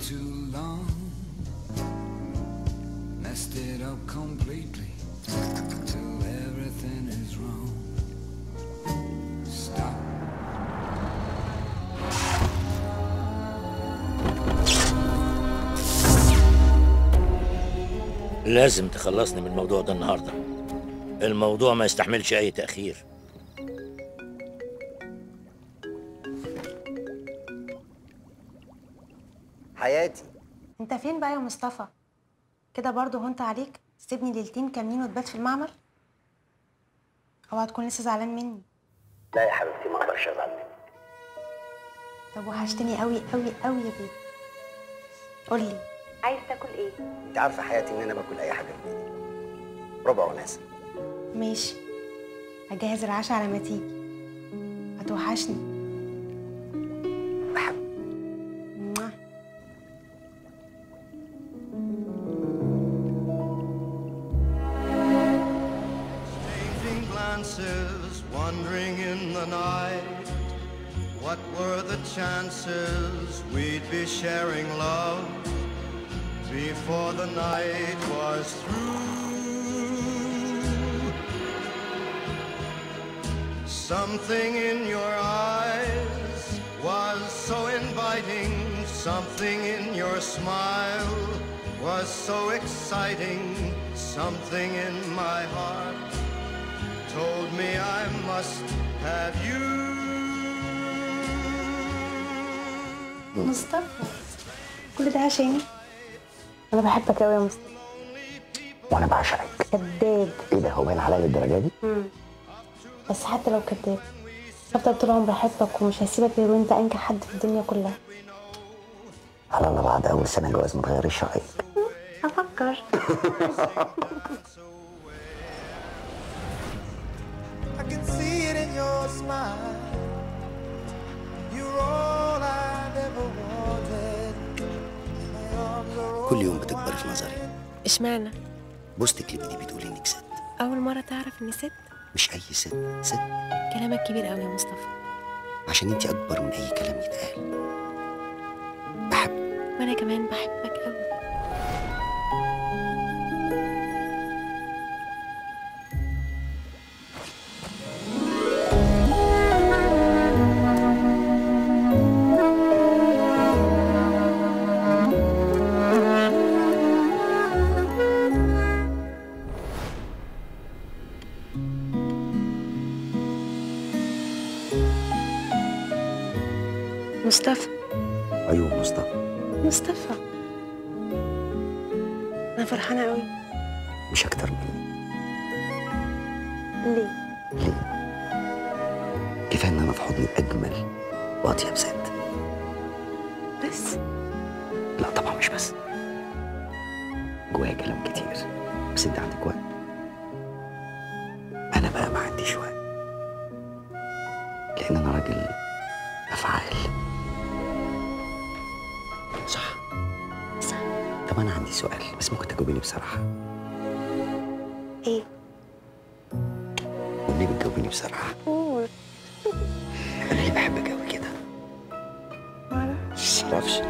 too long. Messed it up completely till everything is wrong. Stop. لازم تخلصني من الموضوع ده النهارده الموضوع ما يستحملش اي تاخير حياتي انت فين بقى يا مصطفى كده برضه هونت عليك تسيبني ليلتين كاملين وتبات في المعمل اوعى تكون لسه زعلان مني لا يا حبيبتي ما اقدرش ازعل منك طب وحشتني قوي قوي قوي يا بيبي قول لي عايز تاكل ايه انت عارفه حياتي ان انا باكل اي حاجه في ايدي ربع وناسه ماشي هجهز العشاء على ما تيجي هتوحشني بحب موah. Exchanging glances, wandering in the night. What were the chances we'd be sharing love before the night was through? Something in your eyes was so inviting, something in your smile was so exciting, something in my heart told me I must have you. مصطفى كل ده عشاني انا بحبك قوي يا مصطفى وانا بعشقك كداب ايه ده هو باين عليا للدرجه دي بس حتى لو كداب هفضل طول عمري احبك ومش هسيبك غير وانت انجح حد في الدنيا كلها على الله بعد اول سنه جواز ما تغيريش رايك هفكر I can see it in your smile. You're all I've ever wanted. My arms are كل يوم بتكبري في نظري اشمعنى بوستك اللي بايدي بتقولي انك ست اول مره تعرف اني ست مش اي ست ست كلامك كبير قوي يا مصطفى عشان انت اكبر من اي كلام يتقال بحب وانا كمان بحبك قوي مصطفى ايوه مصطفى مصطفى انا فرحانه قوي مش اكتر مني ليه ليه كفايه ان انا في حضني اجمل واطيب ست بس لا طبعا مش بس جوايا كلام كتير بس انت عندك وقت انا بقى ما عنديش وقت لان انا راجل افعال صح صح طب انا عندي سؤال بس ممكن تجاوبيني بصراحه ايه وليه بتجاوبيني بصراحه قول انا ليه بحبك قوي كده معرفش معرفش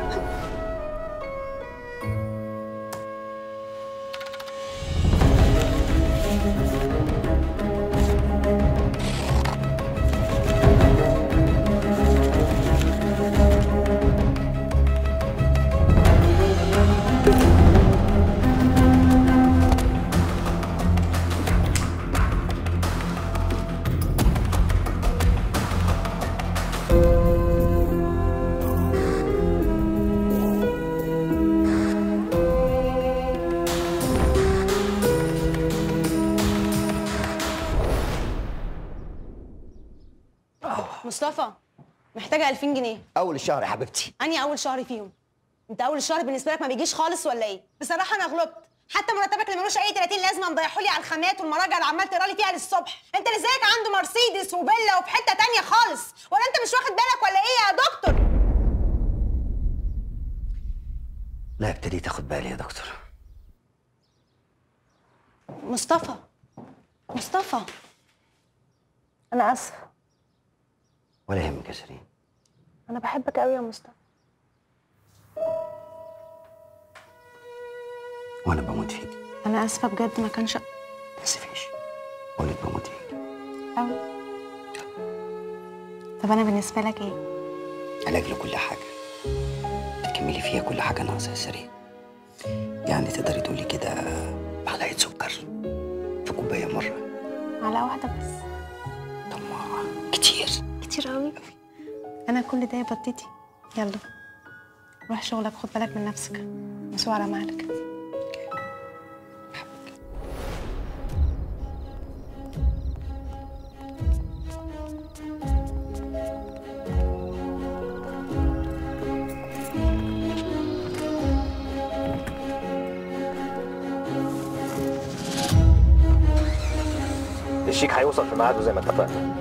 مصطفى محتاجه 2000 جنيه اول الشهر يا حبيبتي اني اول شهر فيهم انت اول الشهر بالنسبه لك ما بيجيش خالص ولا ايه بصراحه انا غلطت حتى مرتبك اللي ملوش اي 30 لازمه مضيعه لي على الخامات والمراجع اللي عمال تقرا لي فيها للصبح انت اللي زيك عنده مرسيدس وفيلا وفي حته تانية خالص ولا انت مش واخد بالك ولا ايه يا دكتور لا ابتديت اخد بالي يا دكتور مصطفى مصطفى انا اسفه ولا يهمك يا شيرين انا بحبك قوي يا مصطفى وانا بموت فيك انا اسفه بجد ما كانش ما تسفيش بقولك بموت فيك قوي طب انا بالنسبه لك ايه علاج لكل حاجة تكملي فيها كل حاجة ناقصة يا سريع يعني تقدري تقولي كده معلقة سكر في كوباية مرة معلقه واحده بس طب ما كتير كتير قوي انا كل ده يا بطتي يلا روح شغلك خد بالك من نفسك مسوا على مهلك الشيك هيوصل في ميعاده زي ما اتفقنا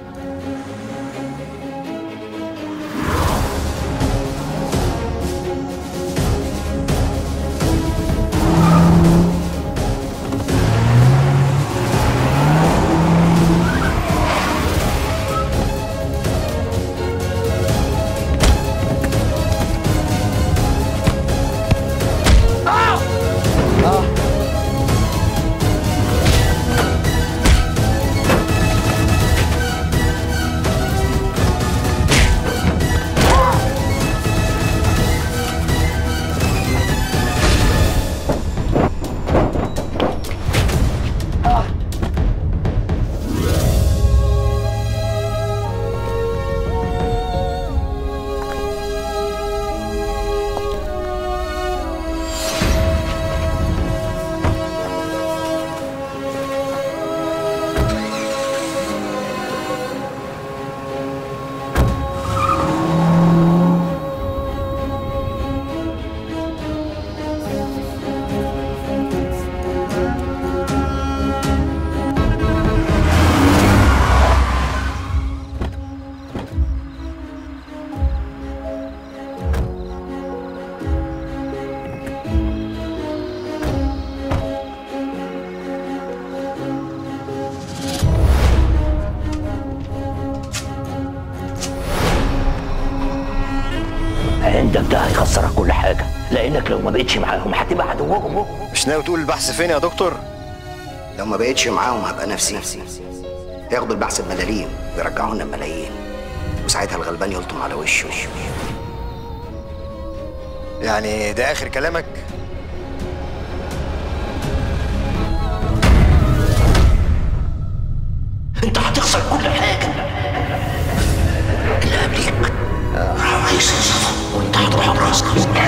عندك ده هيخسرك كل حاجه لانك لو ما بقتش معاهم هتبقى عدوهم مش ناوي تقول البحث فين يا دكتور لو ما بقتش معاهم هبقى نفسي نفسي ياخدوا البحث بملاليم ويرجعوا لنا بملايين وساعتها الغلبان يلطم على وشه يعني ده اخر كلامك انت هتخسر كل حاجه اللي قبليك عايز صفا وانت هتروح براسك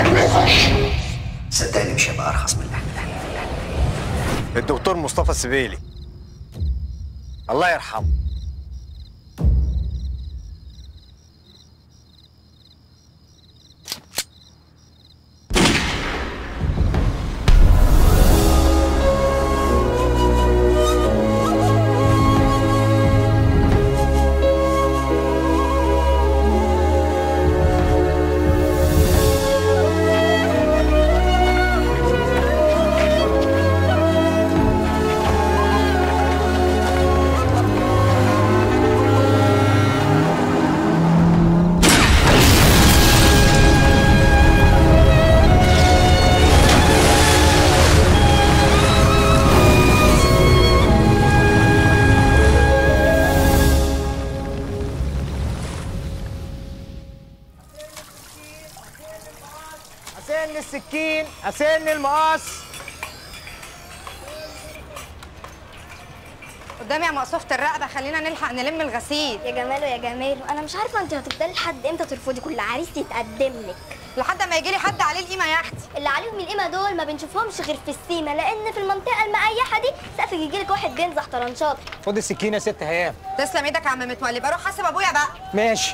صدقني مش هيبقى ارخص من اللحم الدكتور مصطفى السبيلي الله يرحمه أسن السكين أسن المقص قدامي يا مقصوفة الرقبة خلينا نلحق نلم الغسيل يا جماله يا جماله انا مش عارفه انت هتفضلي لحد امتى ترفضي كل عريس يتقدم لك لحد ما يجي لي حد عليه القيمة يا اختي اللي عليهم القيمه دول ما بنشوفهمش غير في السيما لان في المنطقه المقيحه دي سقفك يجي لك واحد بينزح طرنشات خد السكينه يا ست هيام تسلم ايدك يا عم متولي بروح حاسب ابويا بقى ماشي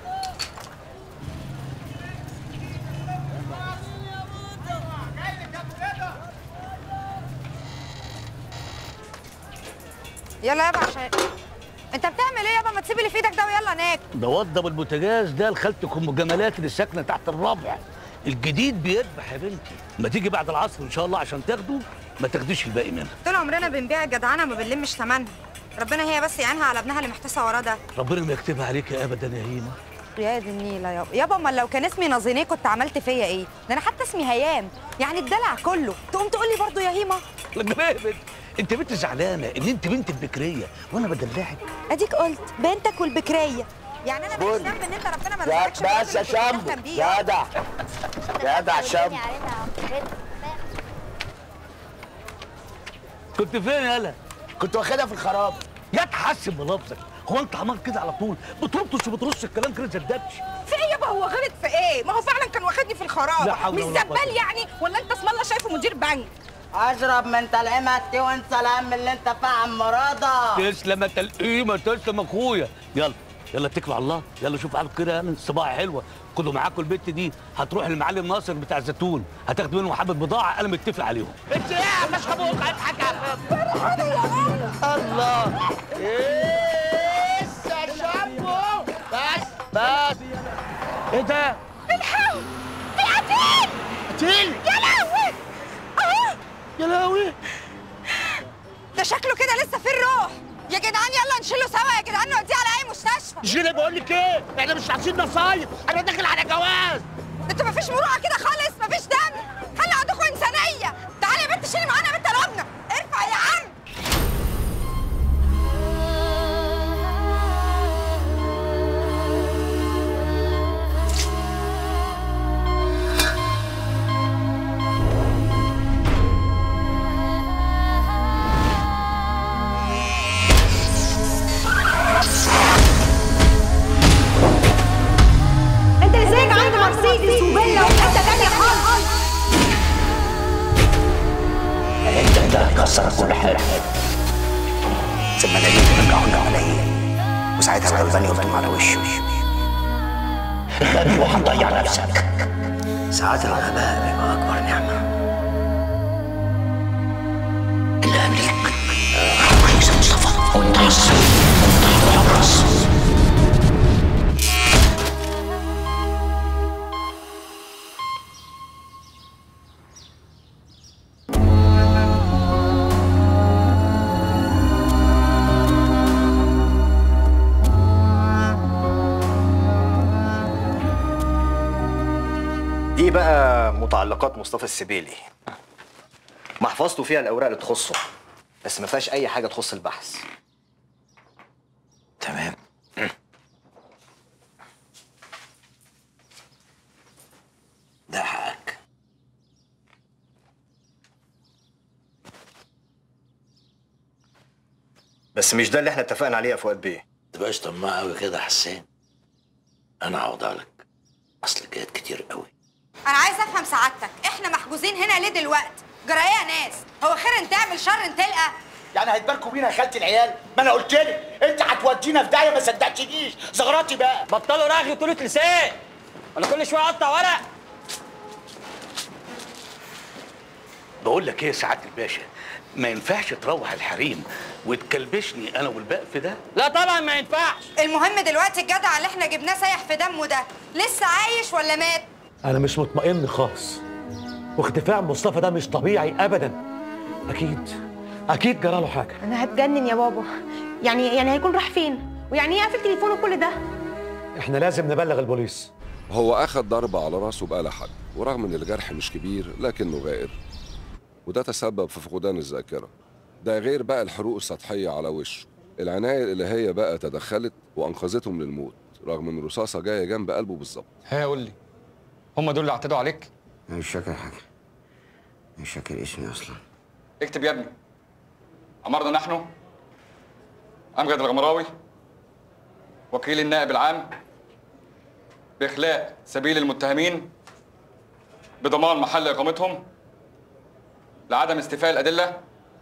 يلا يابا عشان انت بتعمل ايه يابا ما تسيب اللي في ايدك ده ويلا ناكل ده وضب البوتاجاز ده لخالتك ام جمالات اللي ساكنه تحت الربع الجديد بيذبح يا بنتي ما تيجي بعد العصر ان شاء الله عشان تاخده ما تاخديش الباقي منها طول عمرنا بنبيع الجدعانه ما بنلمش ثمنها ربنا هي بس يعينها على ابنها اللي محتاسه وراه ده ربنا ما يكتبها عليك ابدا يا هيمه يا دي النيلة يابا يابا امال لو كان اسمي نازينيه كنت عملت فيا ايه ده انا حتى اسمي هيام يعني الدلع كله تقوم تقول لي برضه يا هيما جامد انت بنت زعلانه ان انت بنت البكريه وانا بدلعك اديك قلت بنتك والبكريه يعني انا ماليش ذنب ان انت ربنا ما رزقكش بس يا شامبو جدع جدع شامبو كنت فين يالا كنت واخدها في الخراب يا تحسب بلفظك هو انت عمال كده على طول بترطش وبترص الكلام كده زدتش في ايه يابا هو غلط في ايه؟ ما هو فعلا كان واخدني في الخراب لا حول مش ولا قوة زبال يعني ولا انت اسم الله شايفه مدير بنك اشرب من تلقيمتي وانسى الهم اللي انت فيه عم مرادة تسلم يا تلقيمه تسلم يا اخويا يلا يلا اتكلوا على الله يلا شوف على كده يعني صباح حلوه خدوا معاكم البت دي هتروح للمعلم ناصر بتاع الزيتون هتاخد منهم حبه بضاعه انا متفق عليهم انت ايه مش ابوك هيضحك الله ايه يا شامبو بس بس ايه ده الحق في قتيل قتيل يا لهوي اه يا لهوي ده شكله كده لسه في الروح يا جدعان يلا نشيله سوا يا جدعان نوديه على اي مستشفى جيلي بقول لك ايه احنا مش عايزين نصايب انا داخل على جواز انتوا مفيش مروءه كده خالص مفيش دم خلي عندكم انسانيه تعالي يا بنت شيلي معانا يا بنت لبنى ارفع يا عم انت ازيك عند مرسيدس وبيلا وفي حته تانيه خالص انت ده هتكسر كل حاجه ثم ناديت رجعوا عليا وساعتها الغلبان يقطم على وشه غبي وهتضيع نفسك ساعات الغباء بيبقى اكبر نعمه اللي قبليك رئيس مصطفى وانت عصر وانت هتروح الراس دي بقى متعلقات مصطفى السبيلي محفظته فيها الاوراق اللي تخصه بس ما فيهاش اي حاجه تخص البحث تمام ده حقك بس مش ده اللي احنا اتفقنا عليه يا فؤاد بيه تبقاش طماع قوي كده يا حسين انا هوضع لك اصل جايات كتير قوي انا عايز افهم سعادتك احنا محجوزين هنا ليه دلوقتي جرى ايه يا ناس هو خير تعمل شر تلقى يعني هيتباركوا بينا يا خالتي العيال ما انا قلت لك انت هتودينا في داهيه ما صدقتنيش زغراتي بقى بطلوا رغي وطولة لسان انا كل شويه اقطع ورق بقول لك ايه يا سعاده الباشا ما ينفعش تروح الحريم وتكلبشني انا والبقف ده لا طبعا ما ينفعش المهم دلوقتي الجدع اللي احنا جبناه سايح في دمه ده لسه عايش ولا مات انا مش مطمئن خالص واختفاء مصطفى ده مش طبيعي ابدا اكيد اكيد جراله حاجه انا هتجنن يا بابا يعني يعني هيكون راح فين ويعني ايه قافل تليفونه كل ده احنا لازم نبلغ البوليس هو أخد ضربة على راسه بآلة حد ورغم إن الجرح مش كبير لكنه غائر وده تسبب في فقدان الذاكرة ده غير بقى الحروق السطحية على وشه العناية الإلهية بقى تدخلت وأنقذته من الموت رغم إن الرصاصة جاية جنب قلبه بالظبط ها قول لي هم دول اللي اعتدوا عليك انا مش فاكر حاجه مش فاكر اسمي اصلا اكتب يا ابني أمرنا نحن أمجد الغمراوي وكيل النائب العام بإخلاء سبيل المتهمين بضمان محل إقامتهم لعدم استيفاء الأدلة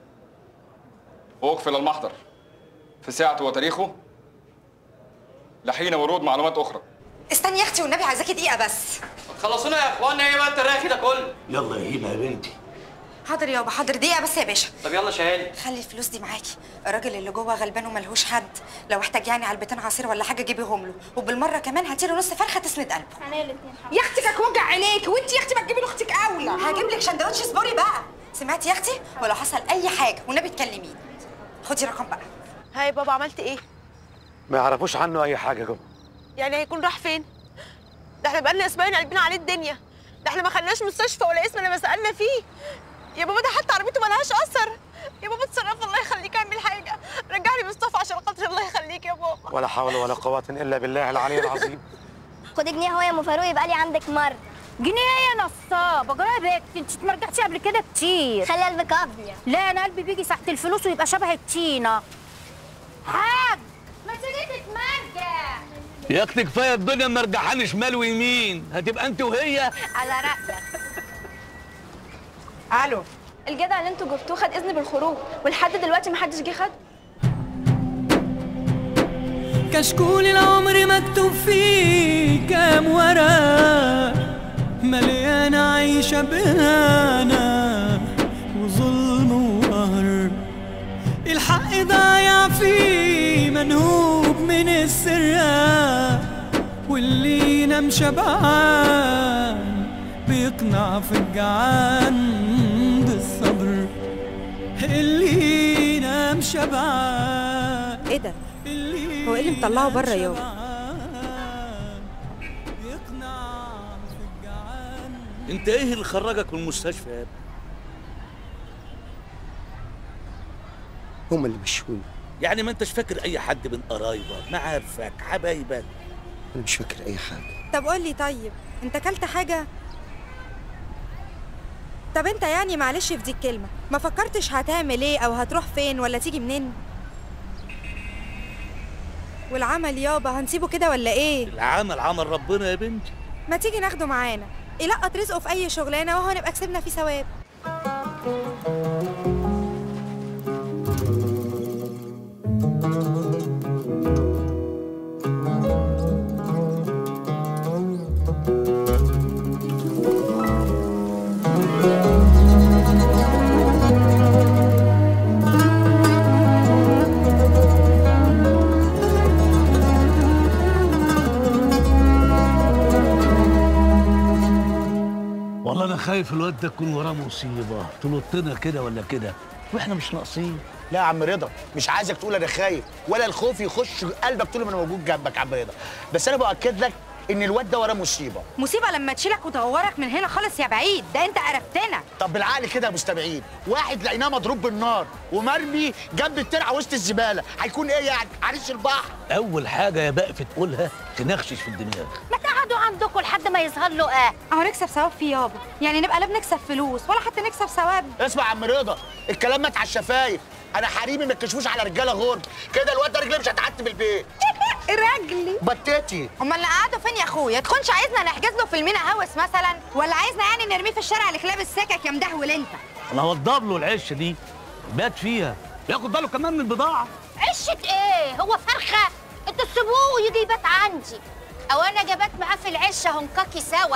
وأقفل المحضر في ساعته وتاريخه لحين ورود معلومات أخرى استني يا اختي والنبي عايزاكي دقيقه بس خلصونا يا اخوانا ايه بقى التراخي ده كله يلا يا هيما يا بنتي حاضر يابا حاضر دقيقه بس يا باشا طب يلا شهالي خلي الفلوس دي معاكي الراجل اللي جوه غلبان وملهوش حد لو احتاج يعني علبتين عصير ولا حاجه جيبيهم له وبالمره كمان هاتي له نص فرخه تسند قلبه انا الاثنين يا اختي كانت وجع عينيك وانت يا اختي ما تجيبي لاختك اولى هجيب لك سندوتش سبوري بقى سمعتي يا اختي ولو حصل اي حاجه والنبي تكلميني خدي رقم بقى هاي بابا عملت ايه ما يعرفوش عنه اي حاجه جوه يعني هيكون راح فين ده احنا بقالنا اسبوعين قلبين عليه الدنيا ده احنا ما خليناش مستشفى ولا اسم لما سالنا فيه يا بابا ده حتى عربيته ملهاش اثر يا بابا اتصرف الله يخليك اعمل حاجه رجع لي مصطفى عشان خاطر الله يخليك يا بابا ولا حول ولا قوة إلا بالله العلي العظيم خد جنيه اهو يا ام فاروق يبقى لي عندك مر جنيه يا نصابه جرايه بيك انت ما رجعتش قبل كده كتير خلي قلبك ابيض لا انا قلبي بيجي ساعه الفلوس ويبقى شبه التينه حاج ما تيجي تتمرجع يا اختي كفايه الدنيا مرجحاني شمال ويمين هتبقى انت وهي على رايك الو الجدع اللي انتوا جبتوه خد اذن بالخروج ولحد دلوقتي محدش جه خد كشكول العمر مكتوب فيه كام ورق مليانة عيشة بهانة وظلم وقهر الحق ضايع فيه منهوب من السرقة واللي ينام شبعان بيقنع في الجعان بالصبر اللي ينام شبعان ايه ده هو ايه اللي مطلعه بره يابا انت ايه اللي خرجك من المستشفى يا ابني هم اللي مشوني يعني ما انتش فاكر اي حد من قرايبك معارفك حبايبك انا مش فاكر اي حاجه طب قول لي طيب انت اكلت حاجه طب انت يعني معلش في دي الكلمه ما فكرتش هتعمل ايه او هتروح فين ولا تيجي منين والعمل يابا هنسيبه كده ولا ايه العمل عمل ربنا يا بنتي ما تيجي ناخده معانا يلقط رزقه في اي شغلانه وهو نبقى كسبنا فيه ثواب والله انا خايف الواد ده يكون وراه مصيبه تلطنا كده ولا كده واحنا مش ناقصين لا يا عم رضا مش عايزك تقول انا خايف ولا الخوف يخش قلبك طول ما انا موجود جنبك يا عم رضا بس انا باكد لك ان الواد ده وراه مصيبه مصيبه لما تشيلك وتغورك من هنا خالص يا بعيد ده انت قرفتنا طب بالعقل كده يا مستمعين واحد لقيناه مضروب بالنار ومرمي جنب الترعه وسط الزباله هيكون ايه يعني عريس البحر اول حاجه يا بقى تقولها تنخشش في الدماغ ما تقعدوا عندكم لحد ما يظهر له اه اهو نكسب ثواب فيه يابا يعني نبقى لا بنكسب فلوس ولا حتى نكسب ثواب اسمع يا عم رضا الكلام مات على الشفايف انا حريمي ما تكشفوش على رجاله غرب كده الواد ده رجليه مش هتعتب البيت رجلي بتاتي امال اللي قعدوا فين يا اخويا تكونش عايزنا نحجز له في المينا هوس مثلا ولا عايزنا يعني نرميه في الشارع لكلاب السكك يا مدهول انت انا هوضب له العشه دي بات فيها ياخد باله كمان من البضاعه عشة ايه هو فرخة انتوا تسيبوه ويجي يبات عندي او انا جبت معاه في العشة هنكاكي سوا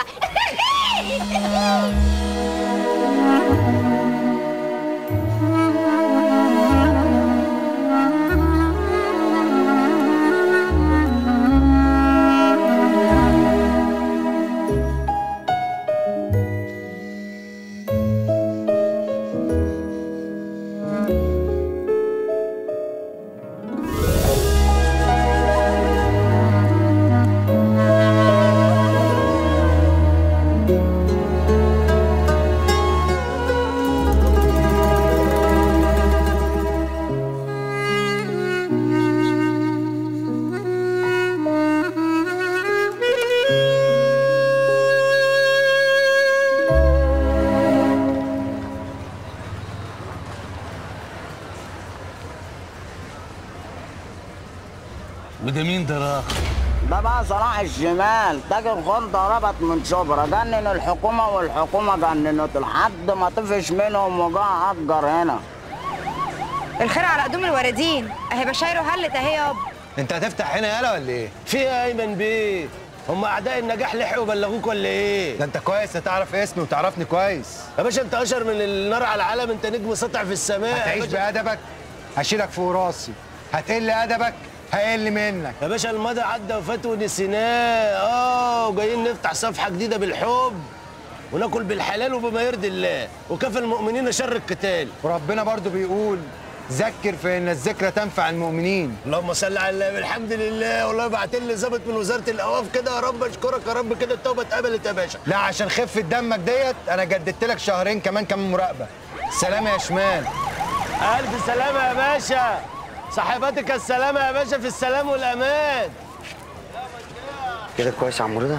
وده مين ده راخ ده بقى صلاح الشمال تاجر خردة ربط من شبرا جنن الحكومة والحكومة جننته لحد ما طفش منهم وجاء أجر هنا الخير على قدوم الوردين اهي بشايره هلت اهي يابا انت هتفتح هنا يالا ولا ايه؟ في ايه يا ايمن بيه؟ هم اعداء النجاح لحقوا بلغوك ولا ايه؟ ده انت كويس هتعرف اسمي وتعرفني كويس يا باشا انت اشهر من النار على العالم انت نجم ساطع في السماء يا هتعيش باشا. بأدبك هشيلك فوق راسي هتقل أدبك هقل منك يا باشا الماضي عدى وفات ونسيناه اه وجايين نفتح صفحه جديده بالحب وناكل بالحلال وبما يرضي الله وكفى المؤمنين شر القتال وربنا برضو بيقول ذكر في ان الذكرى تنفع المؤمنين اللهم صل على النبي الحمد لله والله بعت لي ظابط من وزاره الاوقاف كده يا رب اشكرك يا رب كده التوبه اتقبلت يا باشا لا عشان خفه دمك ديت انا جددت لك شهرين كمان كمان مراقبه سلام يا شمال الف سلامه يا باشا صاحباتك السلامه يا باشا في السلام والامان كده كويس يا عم رضا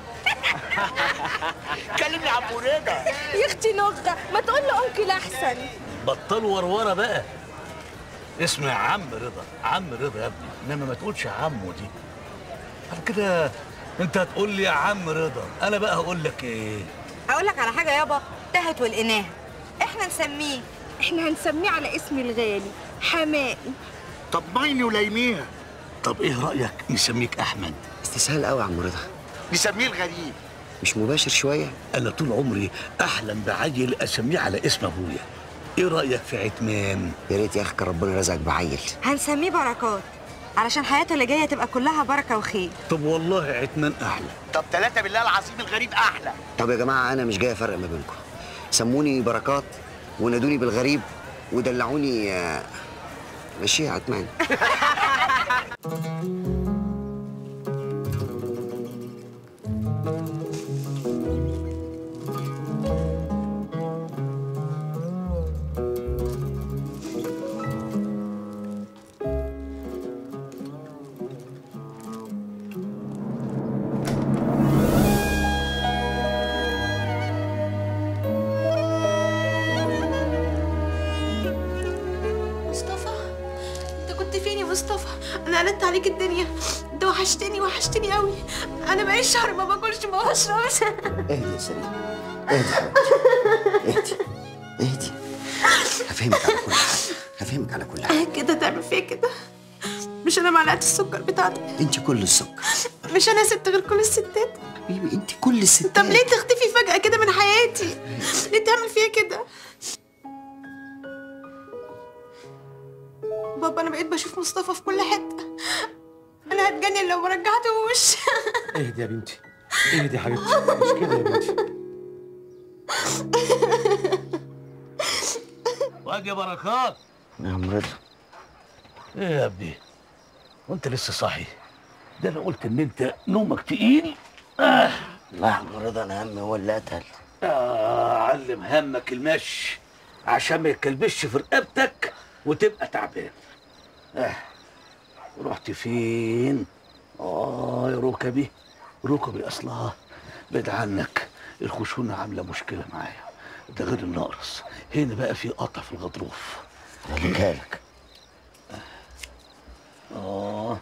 كلمني يا عم رضا يا اختي نغه ما تقول له انكل احسن بطلوا ورورة بقى اسمه يا عم رضا عم رضا يا ابني انما ما تقولش عمو دي بعد كده انت هتقول لي يا عم رضا انا بقى هقول لك ايه اقول لك على حاجه يابا تهت والقناه احنا نسميه احنا هنسميه على اسمي الغالي حماقي طب مايني وليميها طب ايه رايك نسميك احمد استسهال قوي يا عم رضا نسميه الغريب مش مباشر شويه انا طول عمري احلم بعيل اسميه على اسم ابويا ايه رايك في عتمان يا ريت يا اخي كان ربنا رزقك بعيل هنسميه بركات علشان حياته اللي جايه تبقى كلها بركه وخير طب والله عتمان احلى طب ثلاثة بالله العظيم الغريب أحلى طب يا جماعه انا مش جاي افرق ما بينكم سموني بركات ونادوني بالغريب ودلعوني آه، ماشي يا عتمان مصطفى انت كنت فين يا مصطفى انا قلبت عليك الدنيا انت وحشتني وحشتني قوي انا بقالي شهر ما باكلش ما بشربش اهدي يا سليم اهدي حبيبتي اهدي اهدي هفهمك على كل حاجه هفهمك على كل حاجه كده تعمل فيا كده مش انا معلقه السكر بتاعتك انت كل السكر مش انا ست غير كل الستات حبيبي انت كل الستات طب ليه تختفي فجأة كده من حياتي ليه تعمل فيا كده بابا انا بقيت بشوف مصطفى في كل حتة انا هتجنن لو ما رجعتهوش اهدي يا بنتي اهدي يا حبيبتي مش كده يا بنتي وادي يا بركات يا عم رضا ايه يا ابني وانت لسه صاحي ده انا قلت ان انت نومك تقيل آه. لا يا عم رضا انا همي هو اللي قتل آه علم همك المشي عشان ما يتكلبش في رقبتك وتبقى تعبان آه. رحت فين اه يا ركبي ركبي اصلها بعد عنك الخشونه عامله مشكله معايا ده غير النقرس هنا بقى في قطع في الغضروف لك اه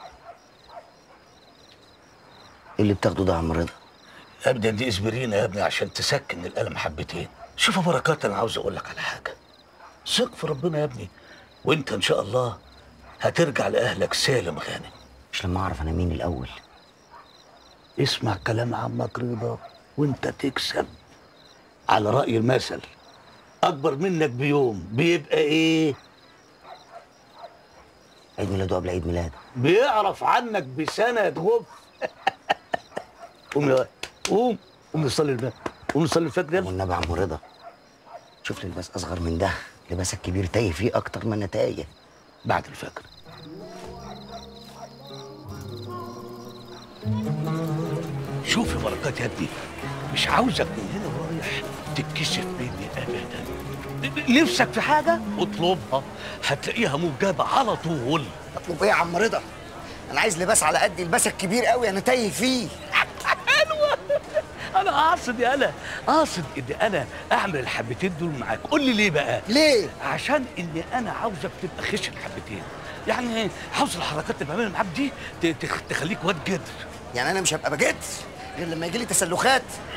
ايه اللي بتاخده ده يا عم رضا ابدا دي اسبرينا يا ابني عشان تسكن الالم حبتين شوف يا بركات انا عاوز اقول لك على حاجه ثق في ربنا يا ابني وانت ان شاء الله هترجع لاهلك سالم غانم مش لما اعرف انا مين الاول اسمع كلام عمك رضا وانت تكسب على راي المثل اكبر منك بيوم بيبقى ايه عيد ميلاده قبل عيد ميلاده بيعرف عنك بسنه غف قوم يا واد، قوم قوم نصلي الفجر قوم نصلي الفجر يلا والنبي يا عم رضا شوف لي لباس اصغر من ده لباسك كبير تايه فيه اكتر ما انا تايه بعد الفجر شوف يا بركات يا ابني مش عاوزك من هنا ورايح تتكسف مني ابدا نفسك في حاجه اطلبها هتلاقيها مجابه على طول اطلب ايه يا عم رضا انا عايز لباس على قد لباسك كبير قوي انا تايه فيه انا قاصد يا انا قاصد ان انا اعمل الحبتين دول معاك قول لي ليه بقى ليه عشان اني انا عاوزك تبقى خشن حبتين يعني عاوز الحركات اللي بعملها معاك دي ت- تخ- تخليك واد جدر يعني انا مش هبقى بجد غير لما يجي لي تسلخات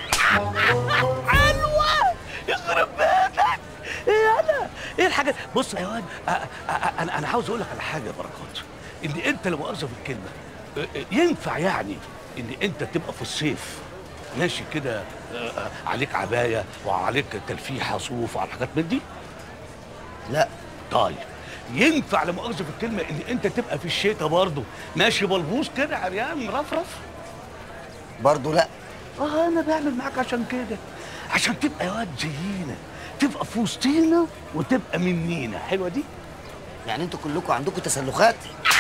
حلوه يخرب بيتك ايه انا ايه الحاجات بص يا واد أ- أ- أ- انا انا عاوز اقول لك على حاجه يا بركات ان انت لو مؤاخذه في الكلمه أ- أ- ينفع يعني ان انت تبقى في الصيف ماشي كده آه، عليك عبايه وعليك تلفيحه صوف وعلى حاجات من دي لا طيب ينفع لا مؤاخذه في الكلمه ان انت تبقى في الشتاء برضه ماشي بلبوس كده عريان مرفرف برضه لا اه انا بعمل معاك عشان كده عشان تبقى يا واد زينا تبقى في وسطينا وتبقى منينا حلوه دي يعني انتوا كلكم عندكم تسلخات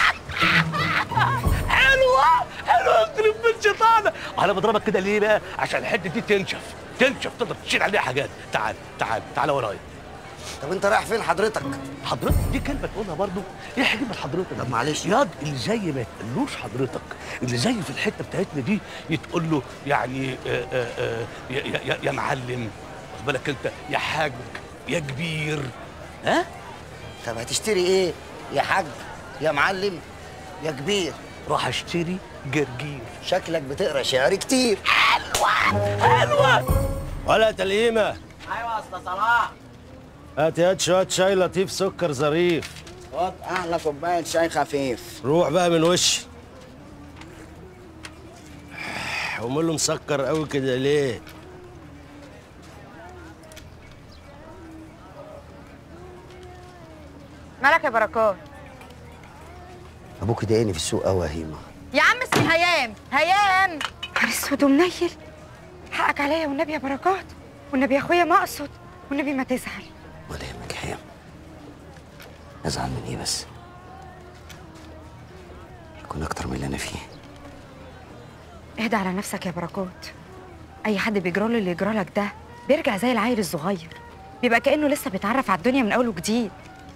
حلوه حلوه يخرب بيت شيطانك انا بضربك كده ليه بقى عشان الحته دي تنشف تنشف تقدر تشيل عليها حاجات تعال تعال تعال ورايا طب انت رايح فين حضرتك حضرتك دي كلمه تقولها برضو ايه حكمه حضرتك طب معلش ياض اللي زي ما يتقالوش حضرتك اللي زي في الحته بتاعتنا دي يتقول له يعني آآ آآ يا, يا, يا- يا معلم واخد بالك انت يا حاج يا كبير ها طب هتشتري ايه يا حاج يا معلم يا كبير راح اشتري جرجير شكلك بتقرا شعر كتير حلوه حلوه ولا تلقيمه ايوه يا استاذ صلاح هات يا شويه شاي لطيف سكر ظريف خد احلى كوبايه شاي خفيف روح بقى من وشي امال له مسكر قوي كده ليه مالك يا بركات ابوك ضايقني في السوق قوي يا هيما يا عم اسمي هيام هيام نهار اسود ومنيل حقك عليا والنبي يا بركات والنبي يا اخويا ما اقصد والنبي ما تزعل ولا يهمك يا هيام ازعل من ايه بس يكون اكتر من اللي انا فيه اهدى على نفسك يا بركات اي حد بيجرى له اللي يجرى لك ده بيرجع زي العيل الصغير بيبقى كانه لسه بيتعرف على الدنيا من اول وجديد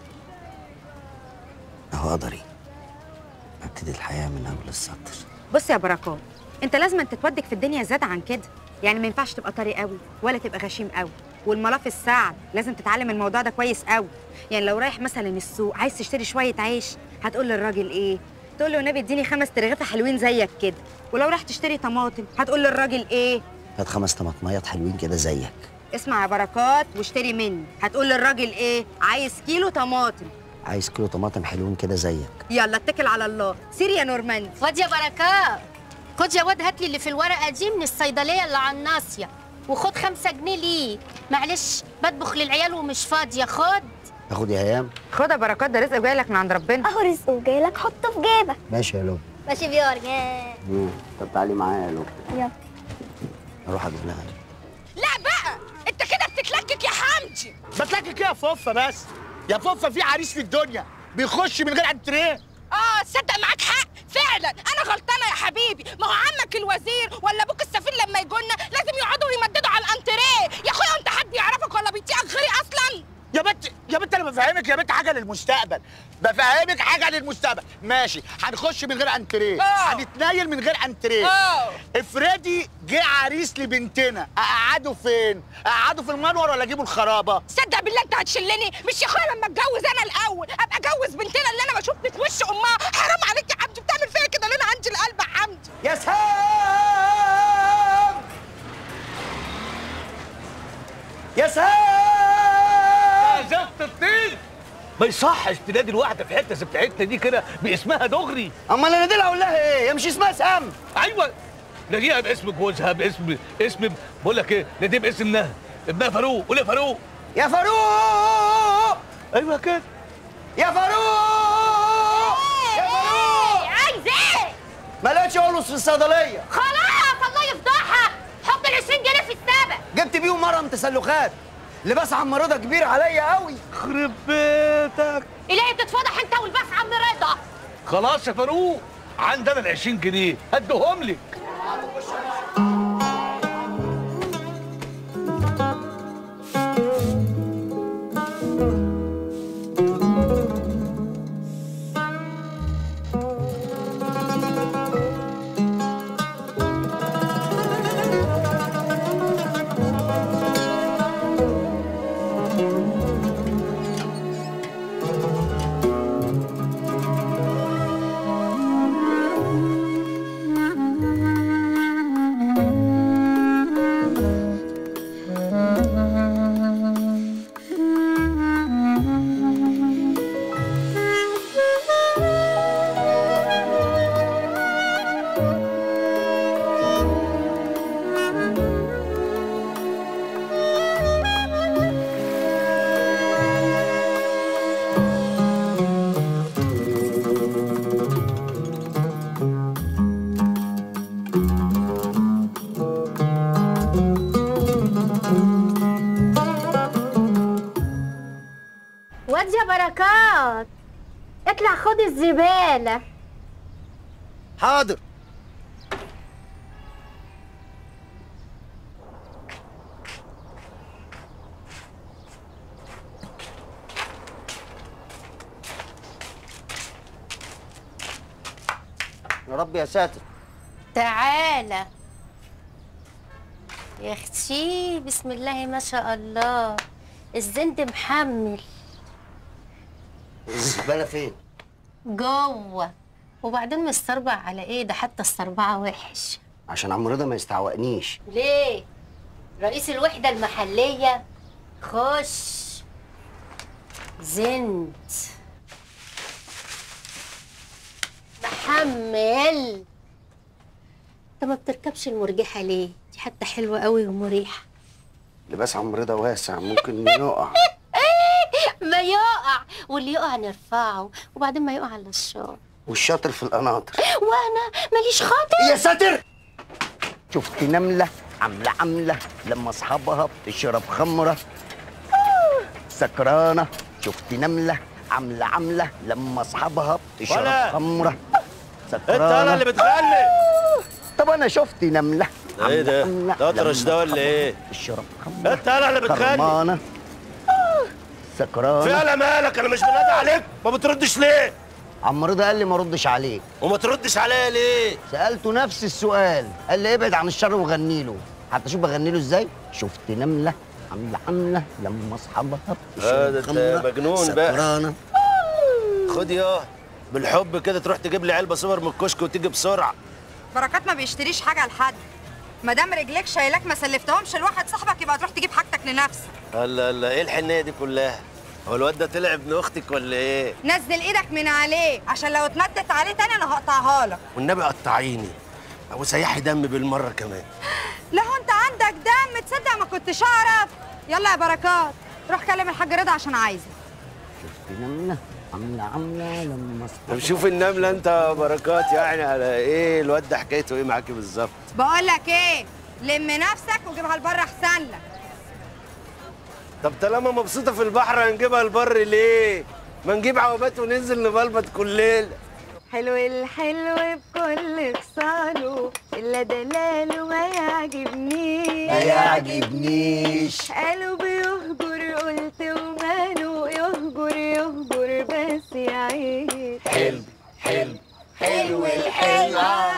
هو قدري ابتدي الحياه من اول السطر بص يا بركات انت لازم تتودك في الدنيا زياده عن كده يعني ما ينفعش تبقى طري قوي ولا تبقى غشيم قوي والملاف السعد لازم تتعلم الموضوع ده كويس قوي يعني لو رايح مثلا السوق عايز تشتري شويه عيش هتقول للراجل ايه تقول له والنبي اديني خمس ترغيفه حلوين زيك كده ولو رايح تشتري طماطم هتقول للراجل ايه هات خمس طماطميات حلوين كده زيك اسمع يا بركات واشتري مني هتقول للراجل ايه عايز كيلو طماطم عايز كيلو طماطم حلوين كده زيك يلا اتكل على الله سير يا نورماندي واد يا بركات خد يا واد هات لي اللي في الورقه دي من الصيدليه اللي على الناصيه وخد خمسة جنيه ليك معلش بطبخ للعيال ومش فاضيه خد اخد يا هيام خد يا بركات ده رزق جاي لك من عند ربنا اهو رزقه جاي لك حطه في جيبك ماشي يا لو ماشي بيورجان مم. طب تعالي معايا يا لو يلا اروح اجيب لها لا بقى انت كده بتتلكك يا حمدي بتلاقي يا فوفا بس يا فوفا في عريس في الدنيا بيخش من غير انتريه اه تصدق معاك حق فعلا انا غلطانه يا حبيبي ما هو عمك الوزير ولا ابوك السفير لما يجونا لازم يقعدوا يمددوا على الانتريه يا اخويا انت حد يعرفك ولا بيطيقك غيري اصلا يا بنت يا بنت انا بفهمك يا بنت حاجه للمستقبل بفهمك حاجه للمستقبل ماشي هنخش من غير انتريه آه. هنتنايل من غير انتريه اه افرضي جه عريس لبنتنا اقعده فين اقعده في المنور ولا اجيبه الخرابه صدق بالله انت هتشلني مش يا اخويا لما اتجوز انا الاول ابقى اتجوز بنتنا اللي انا ما شفتش وش امها حرام عليك يا حمدي بتعمل فيا كده ليه انا عندي القلب يا حمدي يا سام يا سام يا زفت الطين ما يصحش تنادي الواحده في حته زي بتاعتنا دي كده باسمها دغري امال انا دي اقول لها ايه يا مش اسمها سام ايوه ناديها باسم جوزها باسم اسم بقول لك ايه ناديه باسم ابنها ابنها فاروق قول يا فاروق يا فاروق ايوه كده يا فاروق يا فاروق عايز ايه ما لقيتش اولوس في الصيدليه خلاص الله يفضحك حط ال 20 جنيه في السابق جبت بيهم مرهم تسلخات لباس عمرضه كبير عليا قوي خرب بيتك إلهي بتتفضح انت والباس عم رضا خلاص يا فاروق عندنا ال 20 جنيه هديهم لك واد يا بركات اطلع خد الزبالة حاضر يا رب يا ساتر تعالى يا اختي بسم الله ما شاء الله الزند محمل الزباله فين؟ جوه وبعدين مستربع على ايه ده حتى السربعه وحش عشان عم رضا ما يستعوقنيش ليه رئيس الوحده المحليه خش زند محمل انت ما بتركبش المرجحه ليه دي حتى حلوه قوي ومريحه لباس عم رضا واسع ممكن يقع ما يقع واللي يقع نرفعه وبعدين ما يقع على الشار والشاطر في القناطر وانا ماليش خاطر يا ساتر شفت نملة عاملة عاملة لما أصحابها بتشرب خمرة سكرانة شفت نملة عاملة عاملة لما أصحابها بتشرب ولا. خمرة انت انا اللي بتغني طب أنا شفت نملة ده ايه ده؟ عاملة ده اطرش لما ده ولا أصحابها ايه؟ بتشرب خمرة انت انا اللي بتغني خرمانة سكرانة فعلا مالك انا مش بنادي عليك ما بتردش ليه؟ عم رضا قال لي ما ردش عليك وما تردش عليا ليه؟ سألته نفس السؤال قال لي ابعد عن الشر وغني له حتى شوف بغني له ازاي شفت نملة عاملة عاملة لما اصحابها اه ده انت خمرة مجنون بقى سكرانة خد يا بالحب كده تروح تجيب لي علبه سوبر من الكشك وتيجي بسرعه بركات ما بيشتريش حاجه لحد ما دام رجليك شايلاك ما سلفتهمش لواحد صاحبك يبقى تروح تجيب حاجتك لنفسك هلا هلا ايه الحنيه دي كلها؟ هو الواد ده طلع ابن اختك ولا ايه؟ نزل ايدك من عليه عشان لو اتمدت عليه تاني انا هقطعها لك والنبي قطعيني وسيحي دم بالمره كمان لا هو انت عندك دم تصدق ما كنتش اعرف يلا يا بركات روح كلم الحاج رضا عشان عايزه شفت نملة عاملة عاملة لما طب اصحابها شوف النمله انت يا بركات يعني على ايه الواد ده حكايته ايه معاكي بالظبط؟ بقول لك ايه لم نفسك وجيبها البر احسن لك طب طالما مبسوطه في البحر هنجيبها البر ليه؟ ما نجيب عوابات وننزل نبلبط كل ليله حلو الحلو بكل خصاله الا دلاله ما يعجبنيش ما يعجبنيش قالوا بيهجر قلت وماله يهجر يهجر بس يعيش حلو حلو حلو الحلو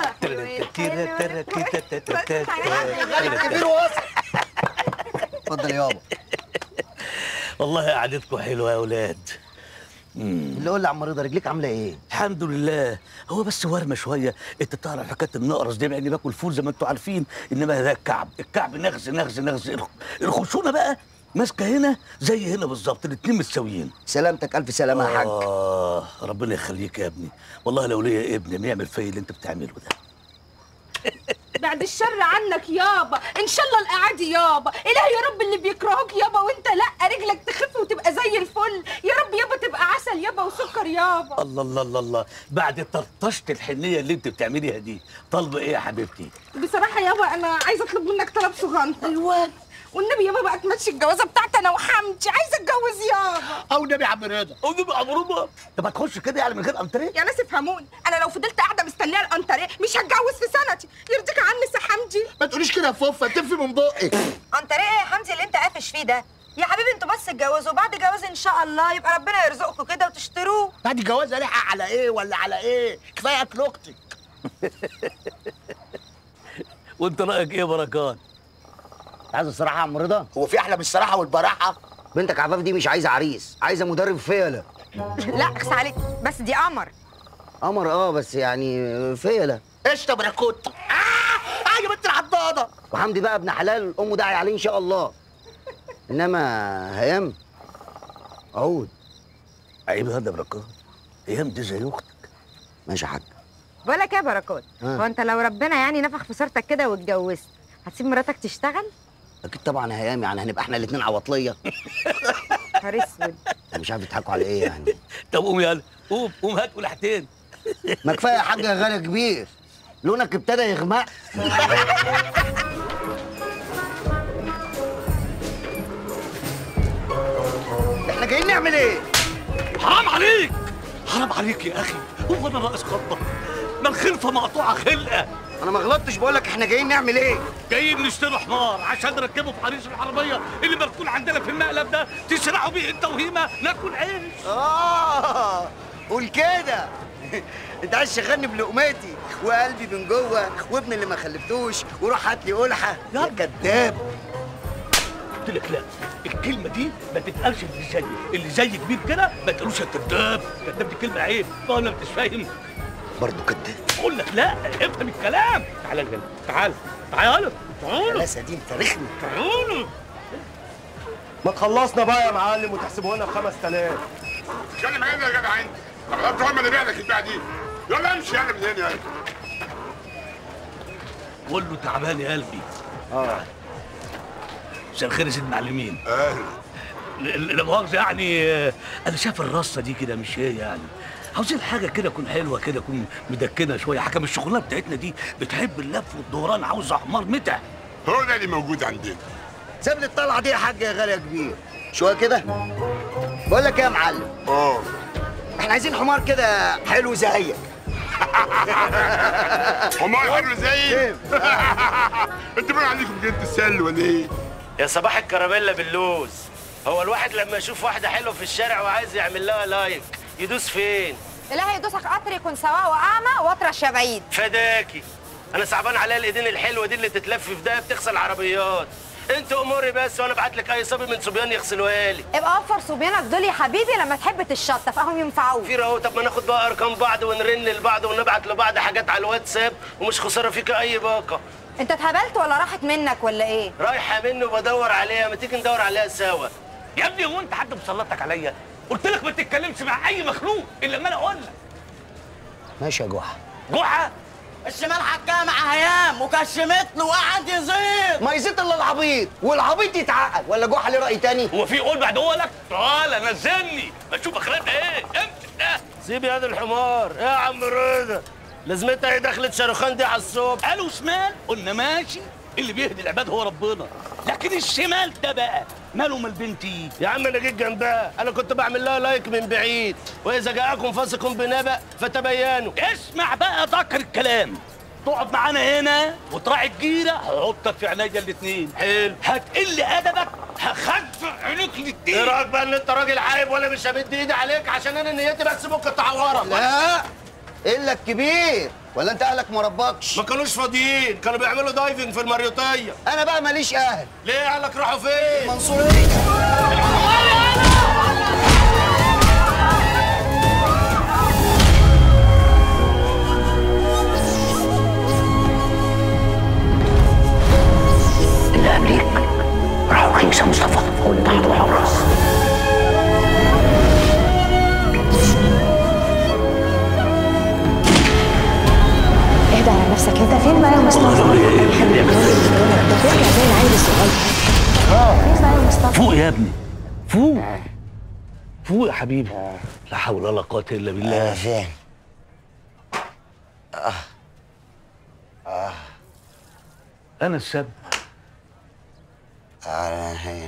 كبير واصل اتفضل يابا والله قعدتكم حلوه يا اولاد اللي قول لي عم رضا رجليك عاملة ايه؟ الحمد لله هو بس ورمه شويه انت تعرف حكايه النقرس دي لاني باكل فول زي ما انتم عارفين انما ده الكعب الكعب نغز نغز نغز الخ- الخشونه بقى ماسكه هنا زي هنا بالظبط الاتنين متساويين سلامتك الف سلامه يا حاج اه ربنا يخليك يا ابني والله لو ليا ابن ما يعمل فيا اللي انت بتعمله ده بعد الشر عنك يابا ان شاء الله الاعادي يابا اله يا رب اللي بيكرهوك يابا وانت لا رجلك تخف وتبقى زي الفل يا رب يابا تبقى عسل يابا وسكر يابا الله الله الله الله بعد طرطشة الحنيه اللي انت بتعمليها دي طالبه ايه يا حبيبتي بصراحه يابا انا عايزه اطلب منك طلب صغنن ايوه والنبي يابا بقى تمشي الجوازه بتاعتي انا وحمدي عايزه اتجوز يابا او نبي عم رضا او نبي عم رضا طب هتخش كده يعني من غير انتريه يا ناس افهموني انا لو فضلت قاعده مستنيه الانتريه مش هتجوز في سنتي يرضيك عني سي حمدي ما تقوليش كده يا فوفا تفي من بقك انت ايه يا حمدي اللي انت قافش فيه ده يا حبيبي انتوا بس اتجوزوا بعد جواز ان شاء الله يبقى ربنا يرزقكم كده وتشتروه بعد الجواز الحق على ايه ولا على ايه كفايه اكل اختك وانت رايك ايه يا بركات عايز الصراحه يا عم رضا هو في احلى من الصراحه والبراحه بنتك عفاف دي مش عايزه عريس عايزه مدرب فيله لا اخس عليك بس دي قمر قمر اه بس يعني فيله قشطه براكوت اه اه يا بنت العضاضه وحمدي بقى ابن حلال امه داعي عليه ان شاء الله انما هيام عود عيب هذا بركات ايام دي زي اختك ماشي يا حاج بقول لك ايه يا بركات آه. هو انت لو ربنا يعني نفخ في صورتك كده واتجوزت هتسيب مراتك تشتغل اكيد طبعا هيام يعني هنبقى احنا الاثنين عواطليه نهار اسود أنا مش عارف يضحكوا على ايه يعني طب قوم يلا قوم قوم هات ولحتين ما كفايه يا حاج يا غالي كبير لونك ابتدى يغمق احنا جايين نعمل ايه حرام عليك حرام عليك يا اخي هو انا ناقص خطه ما الخلفه مقطوعه خلقه انا ما غلطتش بقول لك احنا جايين نعمل ايه جايين نشتري حمار عشان نركبه في حريص العربيه اللي مركون عندنا في المقلب ده تسرعوا بيه انت وهيمه ناكل عيش اه قول كده انت عايز تشغلني بلقمتي وقلبي من جوه وابن اللي ما خلفتوش وروح هات لي قلحه يا كداب قلت لك لا الكلمه دي ما تتقالش اللي زيي اللي زي كبير كده ما تقولوش يا كداب كداب دي كلمه عيب ولا مش فاهم برضه كداب بقول لك لا افهم الكلام تعال يا جلال تعال تعال تعال لا سديم تاريخنا تعال ما تخلصنا بقى يا معلم وتحسبه لنا ب 5000 اتكلم عادي يا جدع انت طب انت هم اللي بيع لك البيعه دي يلا امشي يلا من هنا يلا قول له تعبان يا قلبي اه مساء الخير يا سيد المعلمين اهلا لا لا مؤاخذه يعني آه، انا شايف الرصه دي كده مش هي يعني عاوزين حاجه كده تكون حلوه كده تكون مدكنه شويه حاجه من الشغلانه بتاعتنا دي بتحب اللف والدوران عاوزه حمار متع هو ده اللي موجود عندنا سيب لي الطلعه دي يا حاج يا غالي يا كبير شويه كده بقول لك ايه يا معلم اه احنا عايزين حمار كده حلو زيك حمار حلو زي انتوا بقى عندكم جنة السل ولا ايه؟ يا صباح الكراميلا باللوز هو الواحد لما يشوف واحده حلوه في الشارع وعايز يعمل لها لايك يدوس فين إلهي يدوسك قطر يكون سواء وأعمى واطرش يا بعيد فداكي انا صعبان عليا الايدين الحلوه دي اللي تتلف في ده بتغسل عربيات انت اموري بس وانا ابعت لك اي صبي من صبيان يغسلوها لي ابقى وفر صبيانك دول يا حبيبي لما تحب تتشطف اهم ينفعوك في اهو طب ما ناخد بقى ارقام بعض ونرن لبعض ونبعت لبعض حاجات على الواتساب ومش خساره فيك اي باقه انت اتهبلت ولا راحت منك ولا ايه رايحه مني وبدور عليها ما تيجي ندور عليها سوا يا ابني هو انت حد مسلطك عليا قلت لك ما تتكلمش مع اي مخلوق الا لما انا اقول لك ماشي يا جحا جحا الشمال حكاها مع هيام وكشمت له وقعد يزيد ما يزيد الا العبيط والعبيط يتعقل ولا جحا ليه راي تاني هو في قول بعد قولك تعالى نزلني اشوف اخرتها ايه امسك ده سيب يد الحمار ايه يا عم رضا لازمتها ايه دخلت شاروخان دي على الصبح قالوا شمال قلنا ماشي اللي بيهدي العباد هو ربنا لكن الشمال ده بقى ماله مال بنتي يا عم انا جيت جنبها انا كنت بعمل لها لايك من بعيد واذا جاءكم فاسق بنبأ فتبينوا اسمع بقى ذكر الكلام تقعد معانا هنا وتراعي الجيره هحطك في عينيا الاثنين حلو هتقل ادبك هخفف عينيك الاثنين ايه رايك بقى ان انت راجل عايب وانا مش همد ايدي عليك عشان انا نيتي بس ممكن تعورك لا الا الكبير ولا انت اهلك ما ربكش ما كانوش فاضيين كانوا بيعملوا دايفنج في المريوطيه انا بقى ماليش اهل ليه اهلك راحوا فين منصوريه اللي قبليك راحوا الخيس مصطفى وانت هتروح الراس اهدى على نفسك انت فين بقى يا مصطفى؟ انت بترجع زي العيل الصغير فين بقى يا مصطفى؟ فوق يا ابني فوق فوق يا حبيبي لا حول ولا قوه الا بالله انا فاهم اه اه انا السبب انا هين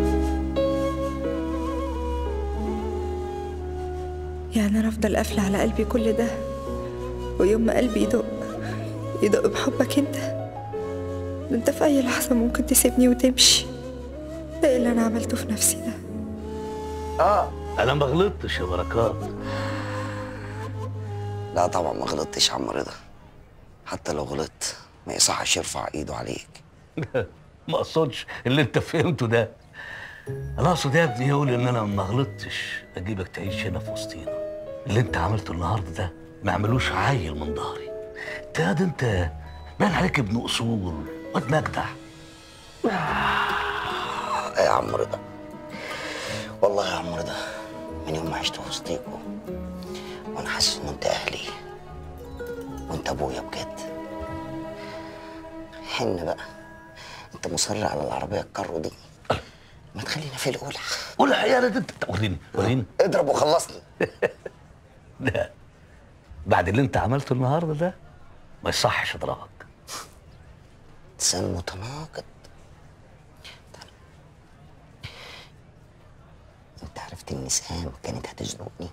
يعني انا افضل قافله على قلبي كل ده ويوم ما قلبي يدق يدق بحبك انت ده انت في اي لحظه ممكن تسيبني وتمشي ده إيه اللي انا عملته في نفسي ده اه انا ما غلطتش يا بركات لا طبعا ما غلطتش يا عم رضا حتى لو غلطت ما يصحش يرفع ايده عليك ما اقصدش اللي انت فهمته ده انا اقصد يا ابني يقول ان انا ما غلطتش اجيبك تعيش هنا في وسطينا اللي انت عملته النهارده ده ما عملوش عيل من ظهري انت يا ده انت باين عليك ابن اصول واد مجدع يا عم رضا والله يا عم رضا من يوم ما عشت في وسطيكوا وانا حاسس ان انت اهلي وانت ابويا بجد حن بقى انت مصر على العربيه الكارو دي ما تخلينا في الاولى قول يا ريت انت وريني وريني اضرب وخلصني لا بعد اللي انت عملته النهارده ده ما يصحش اضربك لسان متناقض انت عارف عرفت ان سهام كانت هتزنقني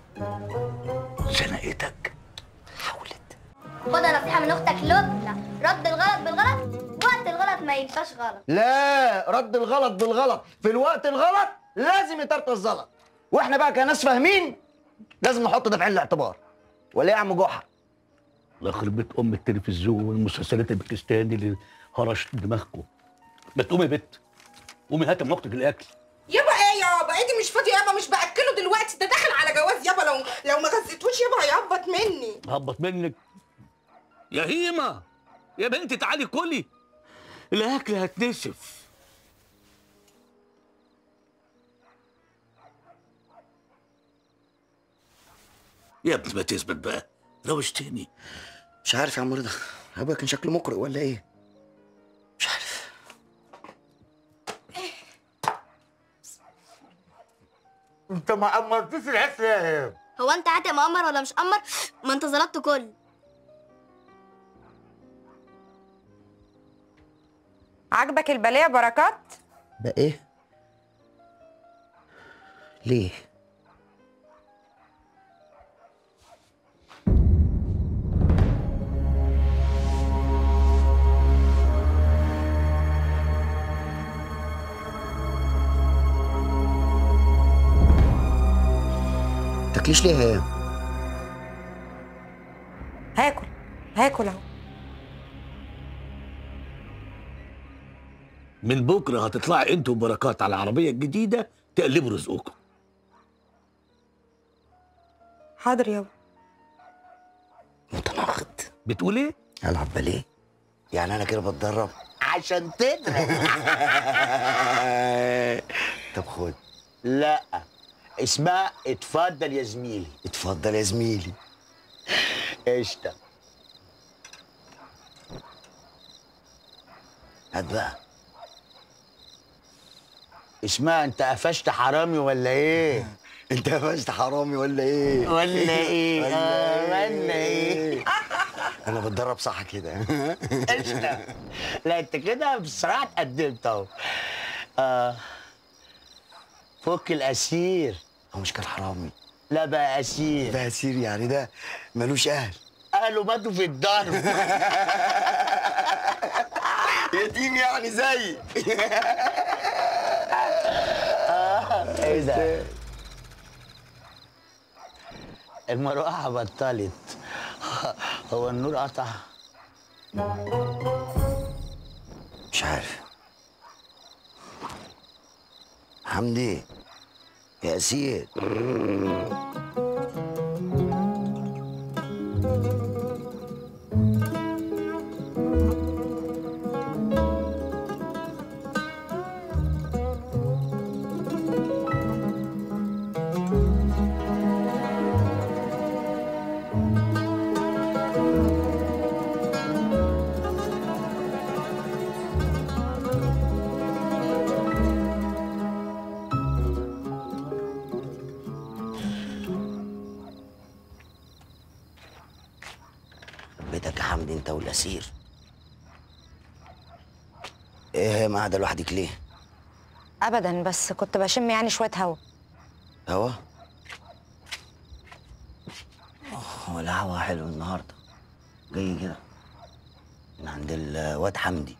زنقتك خدها نصيحه من اختك لبنى رد الغلط بالغلط وقت الغلط ما ينفعش غلط لا رد الغلط بالغلط في الوقت الغلط لازم يطرطش الزلط واحنا بقى كناس فاهمين لازم نحط ده في عين الاعتبار ولا إيه يا عم جحا الله يخرب بيت ام التلفزيون والمسلسلات الباكستاني اللي هرشت دماغكم ما تقومي يا بت قومي هاتي من اختك الاكل يابا ايه يابا ايدي مش فاضيه يابا مش باكله دلوقتي ده داخل على جواز يابا لو لو ما غذيتوش يابا هيهبط مني هبط منك يا هيمه يا بنتي تعالي كلي الاكل هتنشف يا ابني ما تثبت بقى روشتني مش عارف يا عم رضا ابويا كان شكله مقرئ ولا ايه انت ما امرتش العيش يا هو انت عاتق مقمر ولا مش قمر ما انت ظلمت كل عاجبك الباليه يا بركات بقى ايه ليه تاكليش ليه يا هاكل هاكل اهو من بكره هتطلعي انت وبركات على العربيه الجديده تقلبوا رزقكم حاضر يابا متناقض بتقول ايه العب باليه يعني انا كده بتدرب عشان تضرب طب خد لا اسمها اتفضل يا زميلي اتفضل يا زميلي قشطه هات بقى اسمها انت قفشت حرامي ولا ايه؟ انت قفشت حرامي ولا ايه؟ ولا ايه؟ آه، ولا ايه؟ انا بتدرب صح كده قشطه لا انت كده بصراحه اتقدمت اهو آه فك الاسير هو مش كان حرامي لا بقى اسير ده اسير يعني ده ملوش اهل اهله ماتوا في الضرب يتيم يعني زي ايه ده؟ المروحة بطلت هو النور قطع مش عارف حمدي يا اسير بيتك يا حمدي انت والاسير ايه ما قاعده لوحدك ليه؟ ابدا بس كنت بشم يعني شويه هوا هوا؟ هو الهوا حلو النهارده جاي كده من عند الواد حمدي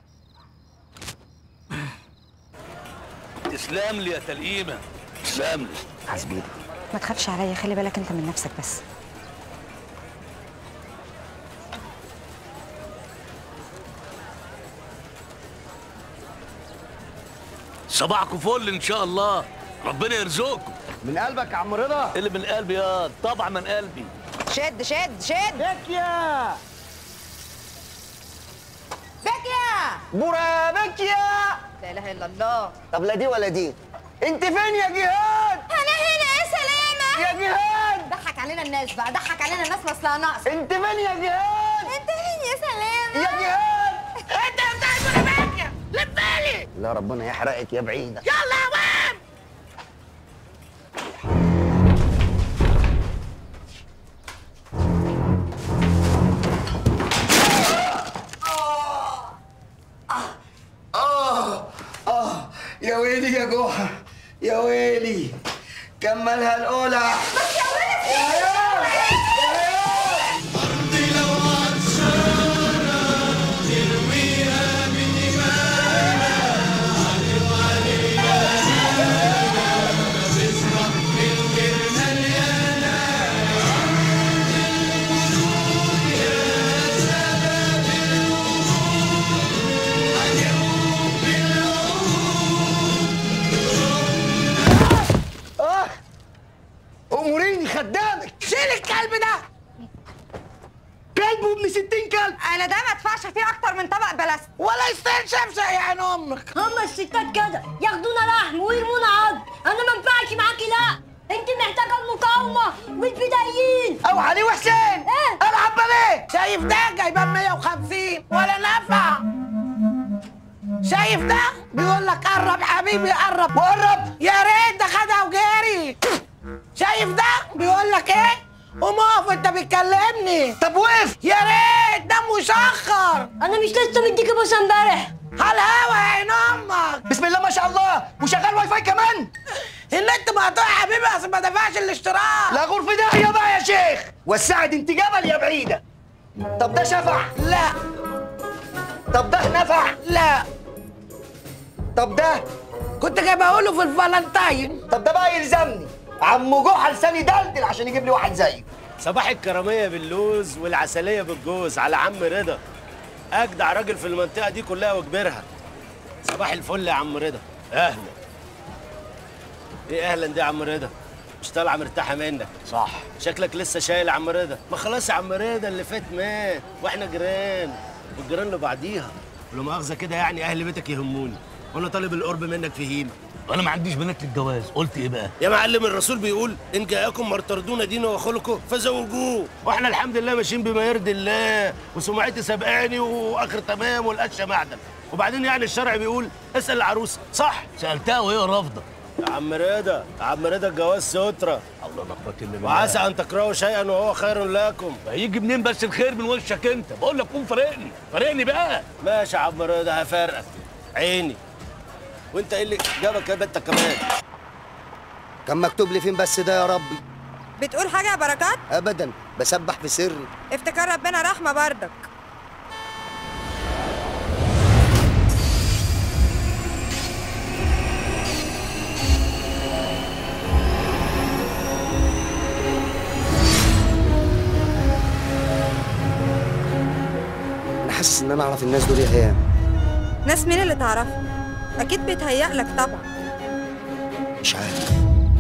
تسلم لي يا تلقيمه تسلم لي حسبي ما تخافش عليا خلي بالك انت من نفسك بس صباحكم فل ان شاء الله ربنا يرزقكم من قلبك يا عم رضا اللي من قلبي يا طبعا من قلبي شد شد شد بكيا بكيا بورا بكيا لا اله الا الله طب لا دي ولا دي انت فين يا جهاد؟ انا هنا يا سلامه يا جهاد ضحك علينا الناس بقى ضحك علينا الناس اصلها ناقص انت فين يا جهاد؟ انت فين يا سلامه يا جهاد انت بتاع بكيا لبالي لا ربنا يحرقك يا بعيده يلا يا وام اه اه يا ويلي يا جحا يا ويلي كملها الاولى بس يا ولد اه اموريني خدامك شيل الكلب ده كلب وابن 60 كلب انا ده ما ادفعش فيه اكتر من طبق بلاستيك ولا يستاهل شمسه يا عين امك هما الستات كده ياخدونا لحم ويرمونا عظم انا ما ينفعش معاكي لا انت محتاجه المقاومه والبدايين او علي وحسين ايه العب باليه شايف ده جايبان 150 ولا نفع شايف ده بيقول لك قرب حبيبي قرب وقرب يا ريت ده خدها وجاري شايف ده بيقول لك ايه قوم اقف انت بتكلمني طب وقف يا ريت ده مشخر انا مش لسه مديكي بوسه امبارح على الهوا يا عين امك بسم الله ما شاء الله وشغال واي فاي كمان النت مقطوع يا حبيبي اصل ما دفعش الاشتراك لا غرفة داهية بقى يا شيخ وسعد انت جبل يا بعيدة طب ده شفع لا طب ده نفع لا طب ده كنت جاي بقوله في الفالنتاين طب ده بقى يلزمني عم جحا لساني دلدل عشان يجيب لي واحد زيه صباح الكرامية باللوز والعسلية بالجوز على عم رضا أجدع راجل في المنطقة دي كلها وكبرها صباح الفل يا عم رضا أهلا إيه أهلا دي يا عم رضا مش طالعة مرتاحة منك صح شكلك لسه شايل يا عم رضا ما خلاص يا عم رضا اللي فات مات واحنا جيران والجيران لبعضيها ولو مؤاخذة كده يعني أهل بيتك يهموني وأنا طالب القرب منك في هيمة انا ما عنديش بنات للجواز قلت ايه بقى يا معلم الرسول بيقول ان جاءكم من ترضون دينه وخلقه فزوجوه واحنا الحمد لله ماشيين بما يرضي الله وسمعتي سبقاني واخر تمام والقشه معدن وبعدين يعني الشرع بيقول اسال العروسه صح سالتها وهي رافضه يا عم رضا يا عم رضا الجواز ستره الله لا قوه الا بالله وعسى ان تكرهوا شيئا وهو خير لكم هيجي منين بس الخير من وشك انت بقول لك قوم فارقني فارقني بقى ماشي يا عم رضا هفرقك عيني وانت ايه اللي جابك يا بنتك كمان كان مكتوب لي فين بس ده يا ربي بتقول حاجة يا بركات؟ ابدا بسبح في سري افتكر ربنا رحمة بردك انا حاسس ان انا اعرف الناس دول يا هيام ناس مين اللي تعرفها؟ أكيد بيتهيألك طبعا مش عارف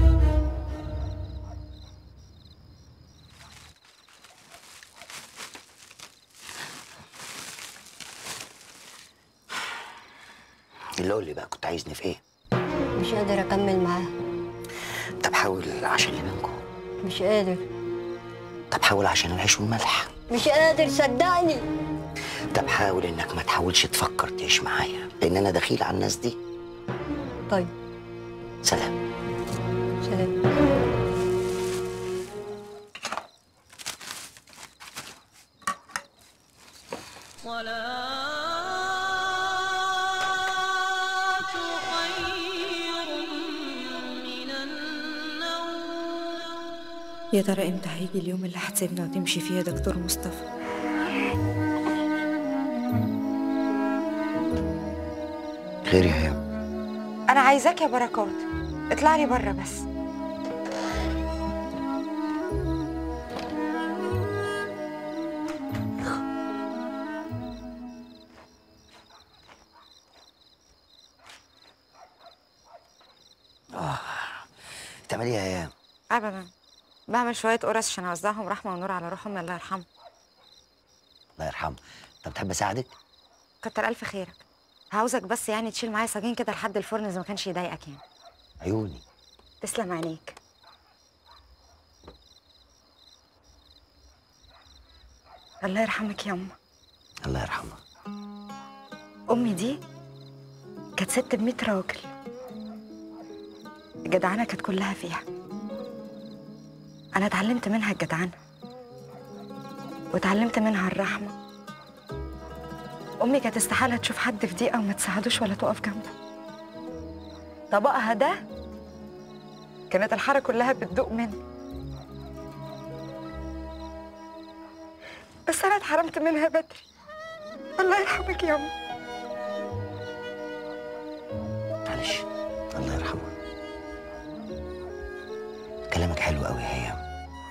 اللي قول لي بقى كنت عايزني في ايه مش قادر اكمل معاه طب حاول عشان اللي بينكم مش قادر طب حاول عشان العيش والملح مش قادر صدقني طب حاول انك ما تحاولش تفكر تعيش معايا لان انا دخيل على الناس دي طيب سلام سلام يا ترى امتى هيجي اليوم اللي هتسيبنا وتمشي فيه يا دكتور مصطفى خير يا هيام أنا عايزاك يا بركات اطلع لي بره بس بتعملي ايه يا هيام أبدا بعمل شوية قرص عشان أوزعهم رحمة ونور على روحهم الله يرحمه الله يرحمه طب تحب اساعدك كتر ألف خيرك عاوزك بس يعني تشيل معايا صاجين كده لحد الفرن إذا ما كانش يضايقك يعني عيوني تسلم عينيك الله يرحمك يا أمه الله يرحمه أمي دي كانت ست بميت راجل الجدعنة كانت كلها فيها أنا اتعلمت منها الجدعنة واتعلمت منها الرحمة أمي كانت استحالة تشوف حد في ضيقة وما تساعدوش ولا تقف جنبه طبقها ده كانت الحاره كلها بتدوق مني بس انا اتحرمت منها بدري الله يرحمك يا امي معلش الله يرحمه كلامك حلو قوي يا هيام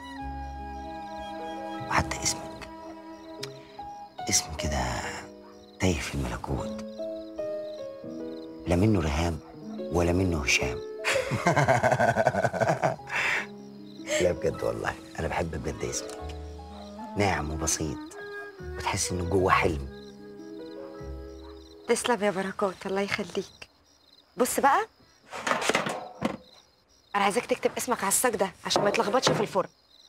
وحتى اسمك اسم كده تايه في الملكوت لا منه رهام ولا منه هشام لا بجد والله انا بحب بجد اسمك ناعم وبسيط وتحس انه جوه حلم تسلم يا بركات الله يخليك بص بقى انا عايزاك تكتب اسمك على الصاج ده عشان ما يتلخبطش في الفرن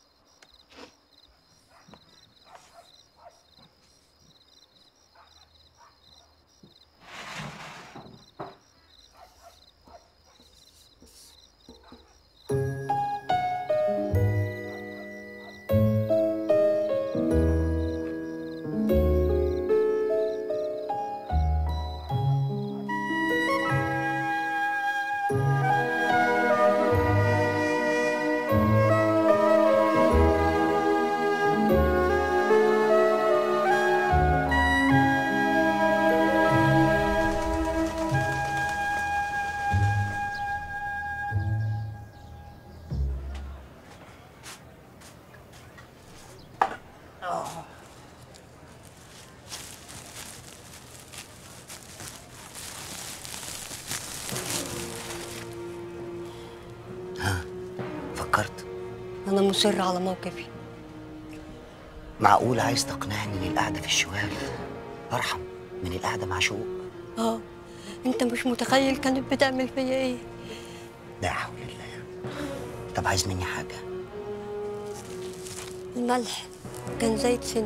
فكرت أنا مصر على موقفي معقول عايز تقنعني ان القعده في الشوال ارحم من القعده مع شوق اه أنت مش متخيل كانت بتعمل فيا إيه لا حول الله طب عايز مني حاجه الملح كان زايد سن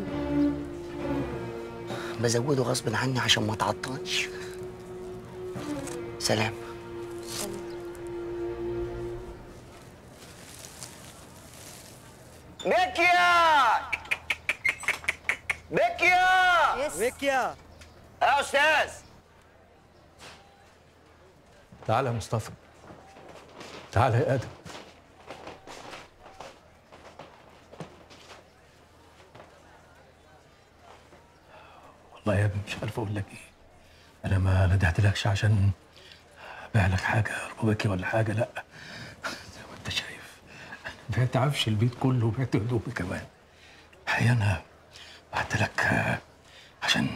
بزوده غصب عني عشان ما تعطلش سلام بكيا بكيا بكيا يا استاذ تعال يا مصطفى تعال يا ادم والله يا ابني مش عارف اقول لك ايه انا ما ندهتلكش عشان ابيع لك حاجه ركوبكي ولا حاجه لا زي ما انت شايف انا بعت عفش البيت كله وبعت هدومي كمان الحقيقه انا بعت لك آه، عشان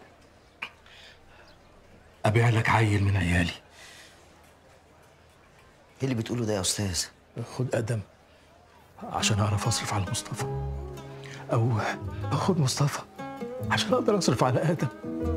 ابيع لك عيل من عيالي ايه اللي بتقوله ده يا استاذ خد ادم عشان اعرف اصرف على مصطفى او اخد مصطفى عشان اقدر اصرف على ادم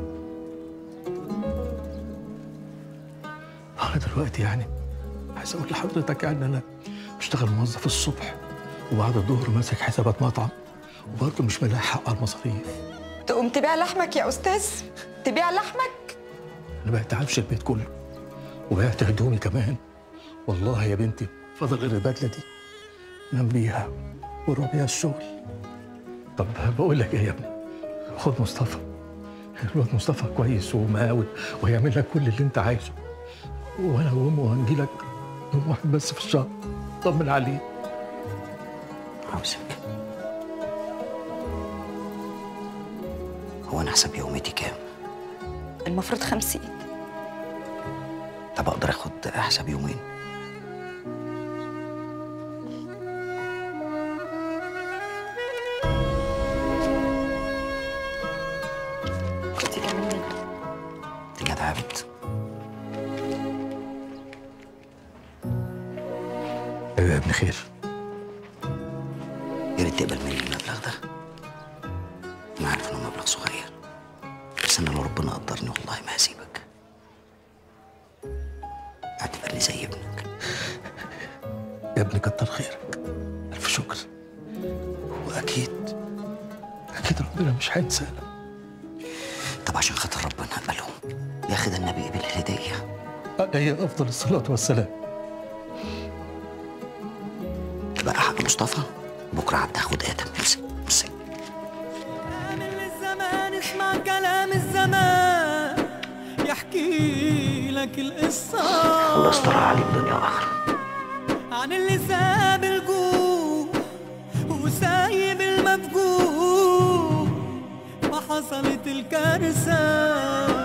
انا دلوقتي يعني عايز اقول لحضرتك يعني انا بشتغل موظف الصبح وبعد الظهر ماسك حسابات مطعم وبرضه مش ملاحق على المصاريف تقوم تبيع لحمك يا استاذ تبيع لحمك انا بعت عفش البيت كله وبعت هدومي كمان والله يا بنتي فضل غير البدله دي نام بيها وروح بيها الشغل طب بقول لك ايه يا ابني خد مصطفى الواد مصطفى كويس ومقاول وهيعمل لك كل اللي انت عايزه وانا وامه هنجي لك يوم واحد بس في الشهر طمن عليه عاوزك هو انا حساب يوميتي كام المفروض خمسين طب اقدر اخد حساب يومين خدي كمان مني الدنيا تعبت يا ابن خير يا ريت تقبل مني المبلغ ده انا عارف انه مبلغ صغير بس انا لو ربنا قدرني والله ما هسيبك اعتبرني زي ابنك يا ابني كتر خيرك الف شكر واكيد اكيد ربنا مش هينسانا طب عشان خاطر ربنا اقبلهم ياخد النبي قبل الهديه عليه افضل الصلاه والسلام بقى حق مصطفى بكره عدى اخد ادم امسك امسك الزمان اسمع كلام الزمان يحكي لك القصة الله يستر عليك دنيا واخره عن اللي ساب الجوع وسايب المفجوع وحصلت الكارثة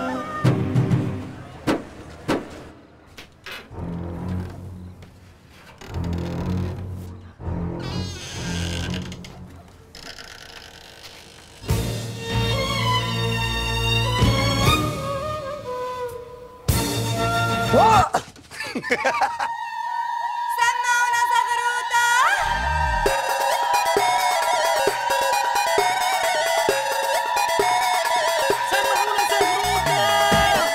سمعونا زغروطة سمعونا زغروطة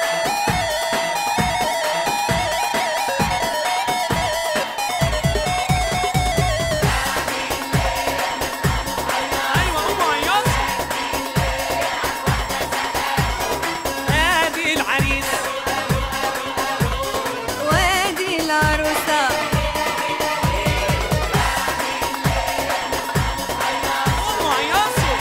ايوه قوموا عيطوا ادي العريس وادي العروسة قوموا عيطوا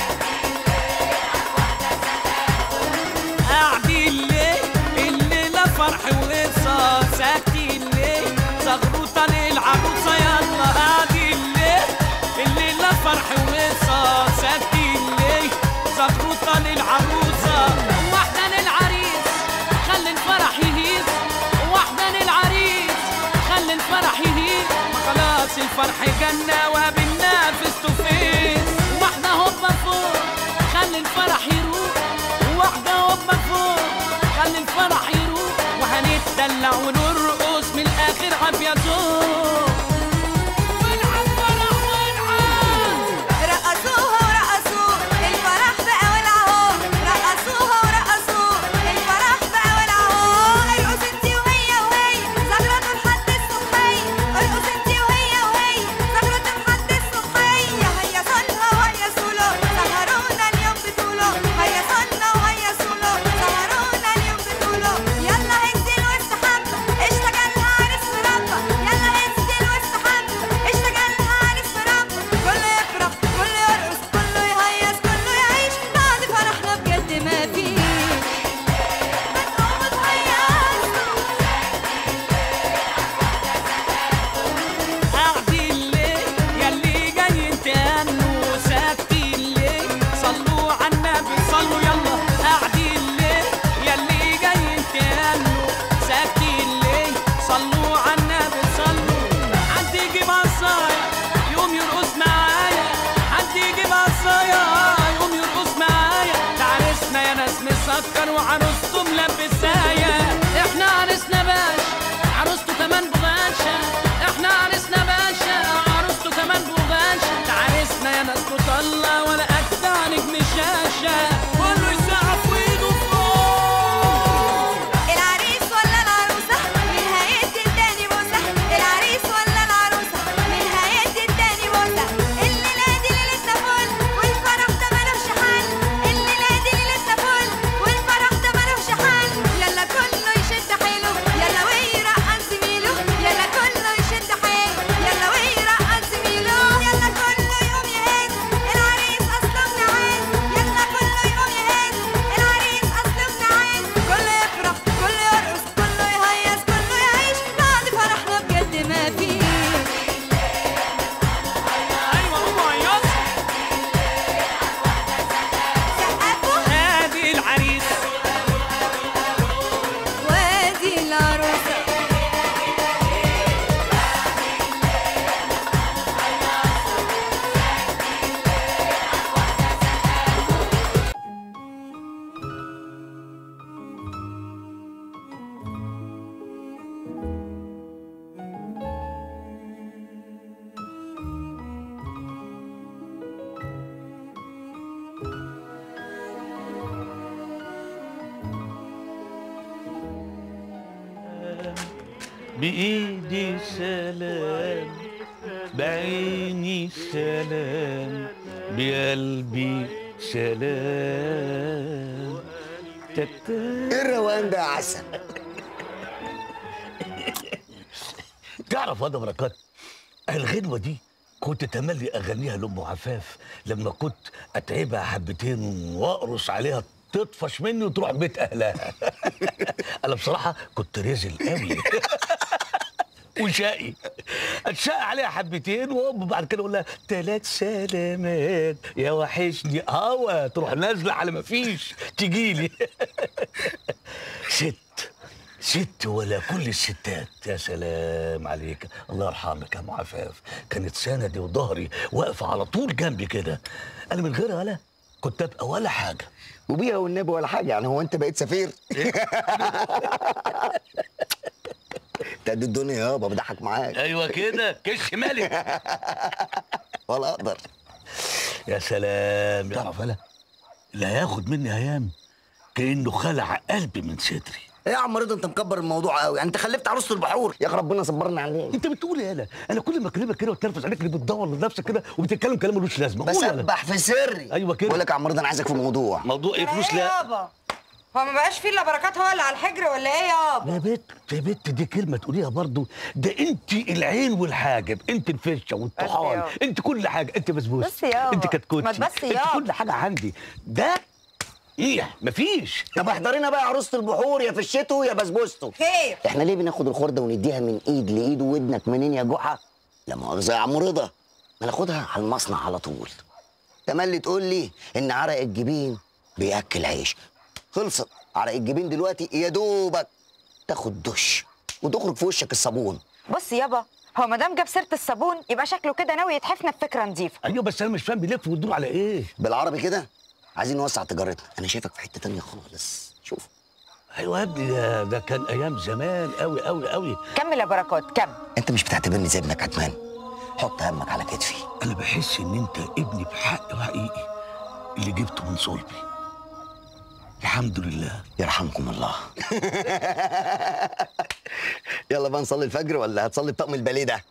قاعدين ليه الليلة فرح وهيصة ساكتين ليه زغروطة للعروسة يلا قاعدين ليه الليلة فرح وهيصة ساكتين ليه زغروطة للعروسة واحدة للعريس خلي الفرح يهيص واحدة للعريس خلي الفرح يهيص ما خلاص الفرح جنة وقابلنا فيس تو فيس واحدة هوبا فوق خلي الفرح يروح واحدة هوبا فوق خلي الفرح يروح وهنتدلع ونرقص من الآخر عافية ذوق رقصوها ورقصوه الفرح بقى ولعوه رقصوها ورقصوه الفرح بقى ولعوه ارقص انتي وهي وهي زغرة لحد الصبحية ارقص انتي وهي وهي زغرة لحد الصبحية هيا صلها وهيا سولو سهرونا اليوم بطوله هيا صلنا وهيا سولو سهرونا اليوم بطوله يلا انزل واستحمى اشتغلها عرس مربى يلا انزل واستحمى اشتغلها عرس مربى كله يفرح كله يرقص كله يهيص كله يعيش بعد فرحنا بجد ما فيه بتقوموا تهيصوا قاعدين ليه ياللي جايين تهنوا ساكتين ليه صلوا على النبي صلوا يلا قاعدين ليه ياللي جايين تهنوا ساكتين ليه صلوا على النبي صلوا حد يجيب عصاية يقوم يرقص معايا حد يجيب عصاية يقوم يرقص معايا ده عرسنا يا ناس مسكر وعروسته ملبسايا احنا عرسنا باشا عروسته كمان بغاشة احنا عرسنا باشا عروسته كمان بغاشة ده عرسنا يا ناس مطلع ولا اجدع نجم شاشة كله يسقف وايده فوق العريس ولا العروسة مين هيدي التاني بوسة العريس ولا العروسة مين هيدي التاني بوسة الليلة دي ليلتنا فل والفرح ده ملوش حل الليلة دي ليلتنا فل والفرح ده ملوش حل يلا كله يشد حيله يلا ويرقص زميله يلا كله يشد حيله يلا ويرقص زميله يلا كله يقوم يهز العريس اصله ابن عز يلا كله يقوم يهز العريس اصله ابن عز كله يفرح كله يرقص كله يهيص كله يعيش بعد فرحنا بجد ما فيه ايوه قوموا عيطوا ادي العريس وادي العروسة بإيدي سلام بعيني سلام بقلبي سلام ايه الروقان ده يا عسل تعرف هذا بركات الغنوة دي كنت تملي اغنيها لام عفاف لما كنت اتعبها حبتين واقرص عليها تطفش مني وتروح بيت اهلها انا بصراحه كنت رزل قوي وشقي اتشق عليها حبتين وأقوم بعد كده اقول لها ثلاث سلامات يا وحشني هوا تروح نازله على ما فيش تجي لي ست ست ولا كل الستات يا سلام عليك الله يرحمك يا ام عفاف كانت سندي وظهري واقفه على طول جنبي كده انا من غيرها ولا كنت ابقى ولا حاجه وبيها والنبي ولا حاجه يعني هو انت بقيت سفير انت قد الدنيا يابا بضحك معاك ايوه كده كش مالك ولا اقدر يا سلام تعرف انا اللي هياخد مني ايام كانه خلع قلبي من صدري ايه يا عم رضا انت مكبر الموضوع قوي انت خلفت عروسه البحور يا اخي ربنا صبرنا عليك انت بتقول ايه انا انا كل ما اكلمك كده وتنرفز عليك اللي بتدور لنفسك كده وبتتكلم كلام ملوش لازمه قول يلا. بسبح في سري ايوه كده بقول لك يا عم رضا انا عايزك في موضوع موضوع ايه فلوس ايه لا يابا هو ما بقاش فيه الا بركات هو اللي على الحجر ولا ايه يابا يا بت يا بت دي كلمه تقوليها برضو ده انت العين والحاجب انت الفشه والطحال يابا. انت كل حاجه انت بسبوس بس يابا. انت كتكوت ما تبس انت يابا. كل حاجه عندي ده ايه مفيش طب احضرينا بقى عروسه البحور يا فشته يا بسبوسته خير احنا ليه بناخد الخرده ونديها من ايد لايد ودنك منين يا جحا لا مؤاخذه يا عم رضا ما ناخدها على المصنع على طول تملي تقول لي ان عرق الجبين بياكل عيش خلصت عرق الجبين دلوقتي يا دوبك تاخد دش وتخرج في وشك الصابون بص يابا هو ما دام جاب سيره الصابون يبقى شكله كده ناوي يتحفنا بفكره نظيفه ايوه بس انا مش فاهم بيلف ويدور على ايه بالعربي كده عايزين نوسع تجارتنا انا شايفك في حته تانية خالص شوف ايوه يا ابني ده, ده كان ايام زمان قوي قوي قوي كمل يا بركات كمل انت مش بتعتبرني زي ابنك عتمان حط همك على كتفي انا بحس ان انت ابني بحق وحقيقي اللي جبته من صلبي الحمد لله يرحمكم الله يلا بقى نصلي الفجر ولا هتصلي بطقم الباليه ده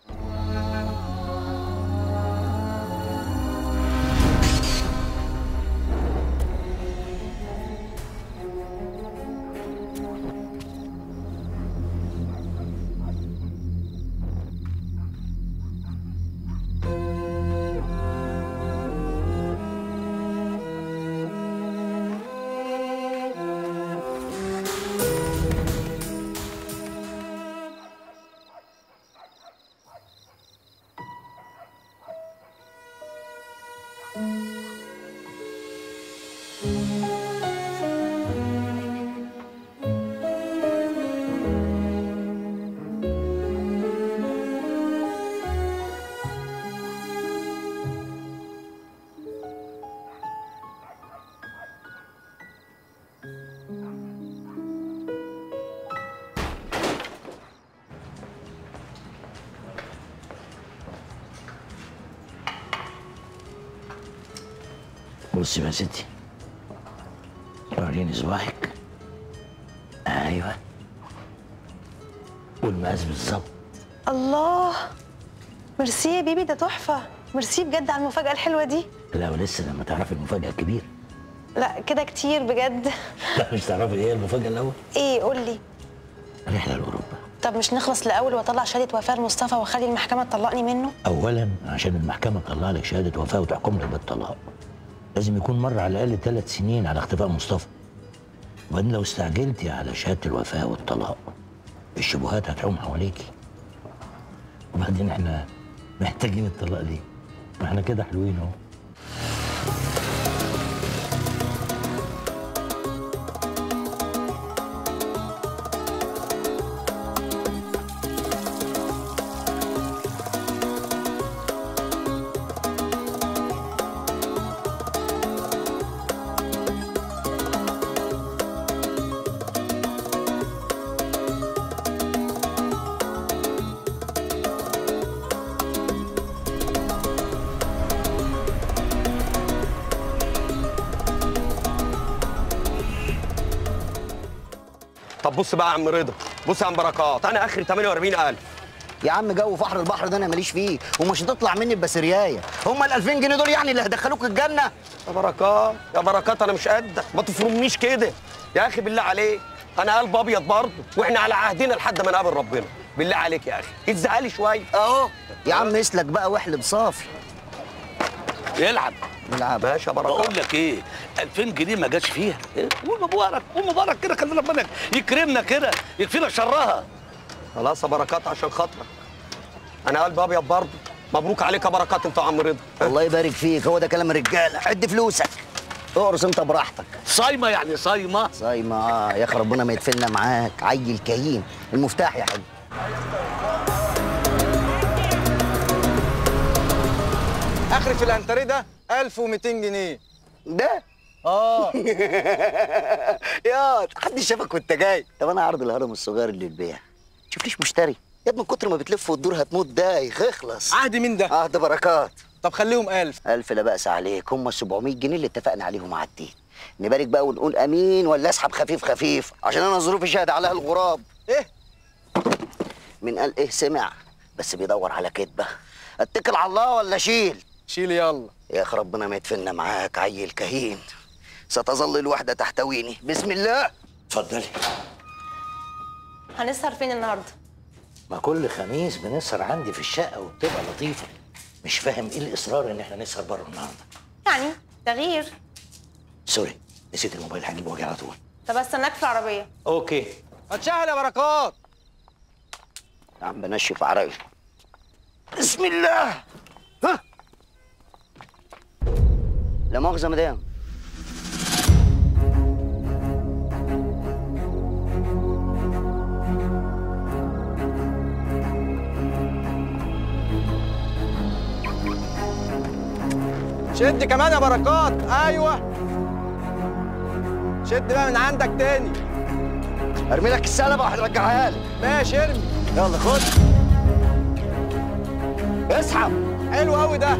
بصي يا ستي وريني صباعك ايوه والمقاس بالظبط الله ميرسي يا بيبي ده تحفه ميرسي بجد على المفاجاه الحلوه دي لا ولسه لما تعرفي المفاجأة الكبيرة لا كده كتير بجد لا مش تعرفي ايه المفاجأة الأول ايه قول لي رحلة لأوروبا طب مش نخلص الاول واطلع شهاده وفاه لمصطفى واخلي المحكمه تطلقني منه أولا عشان المحكمة تطلع لك شهادة وفاة وتحكم لك بالطلاق لازم يكون مر على الأقل ثلاث سنين على اختفاء مصطفى وبعدين لو استعجلتي على شهادة الوفاة والطلاق الشبهات هتعوم حواليكي وبعدين احنا محتاجين الطلاق ليه؟ ما احنا كده حلوين اهو طب بص بقى يا عم رضا بص يا عم بركات انا اخري 48000 يا عم جو فحر البحر ده انا ماليش فيه ومش هتطلع مني ببسريايه هم ال 2000 جنيه دول يعني اللي هيدخلوك الجنه يا بركات يا بركات انا مش قدك ما تفرمنيش كده يا اخي بالله عليك انا قلب ابيض برضه واحنا على عهدنا لحد ما نقابل ربنا بالله عليك يا اخي اتزعلي شويه اهو يا عم اسلك بقى واحلب صافي يلعب يلعب ماشي يا بركات بقول لك ايه 2000 جنيه ما جاش فيها إيه؟ قول مبارك قول مبارك كده خلي ربنا يكرمنا كده يكفينا شرها خلاص يا بركات عشان خاطرك انا قلبي ابيض برضه مبروك عليك يا بركات انت يا عم رضا الله يبارك فيك هو ده كلام الرجاله عد فلوسك اقرص انت براحتك صايمه يعني صايمه صايمه اه يا اخي ربنا ما يدفننا معاك عيل كهين المفتاح يا حاج اخري في الانتريه ده 1200 جنيه ده اه يا حد شافك وانت جاي طب انا عرض الهرم الصغير للبيع شوفليش مشتري يا ابني من كتر ما بتلف وتدور هتموت دايخ اخلص عهد مين ده؟ عهد بركات طب خليهم 1000 ألف لا بأس عليك هم ال 700 جنيه اللي اتفقنا عليهم على الدين نبارك بقى ونقول امين ولا اسحب خفيف خفيف عشان انا ظروفي شاهد عليها الغراب ايه من قال ايه سمع بس بيدور على كدبه اتكل على الله ولا شيل شيل يلا يا اخي ربنا ما يدفننا معاك عيل كهين ستظل الوحده تحتويني بسم الله اتفضلي هنسهر فين النهارده ما كل خميس بنسهر عندي في الشقه وبتبقى لطيفه مش فاهم ايه الاصرار ان احنا نسهر بره النهارده يعني تغيير سوري نسيت الموبايل هجيبه واجي على طول طب استناك في العربيه اوكي هتشهل يا بركات يا عم بنشف عرقي بسم الله ها لا مؤاخذه مدام شد كمان يا بركات ايوه شد بقى من عندك تاني ارمي لك السلبه وهرجعها لك ماشي ارمي يلا خد اسحب حلو قوي ده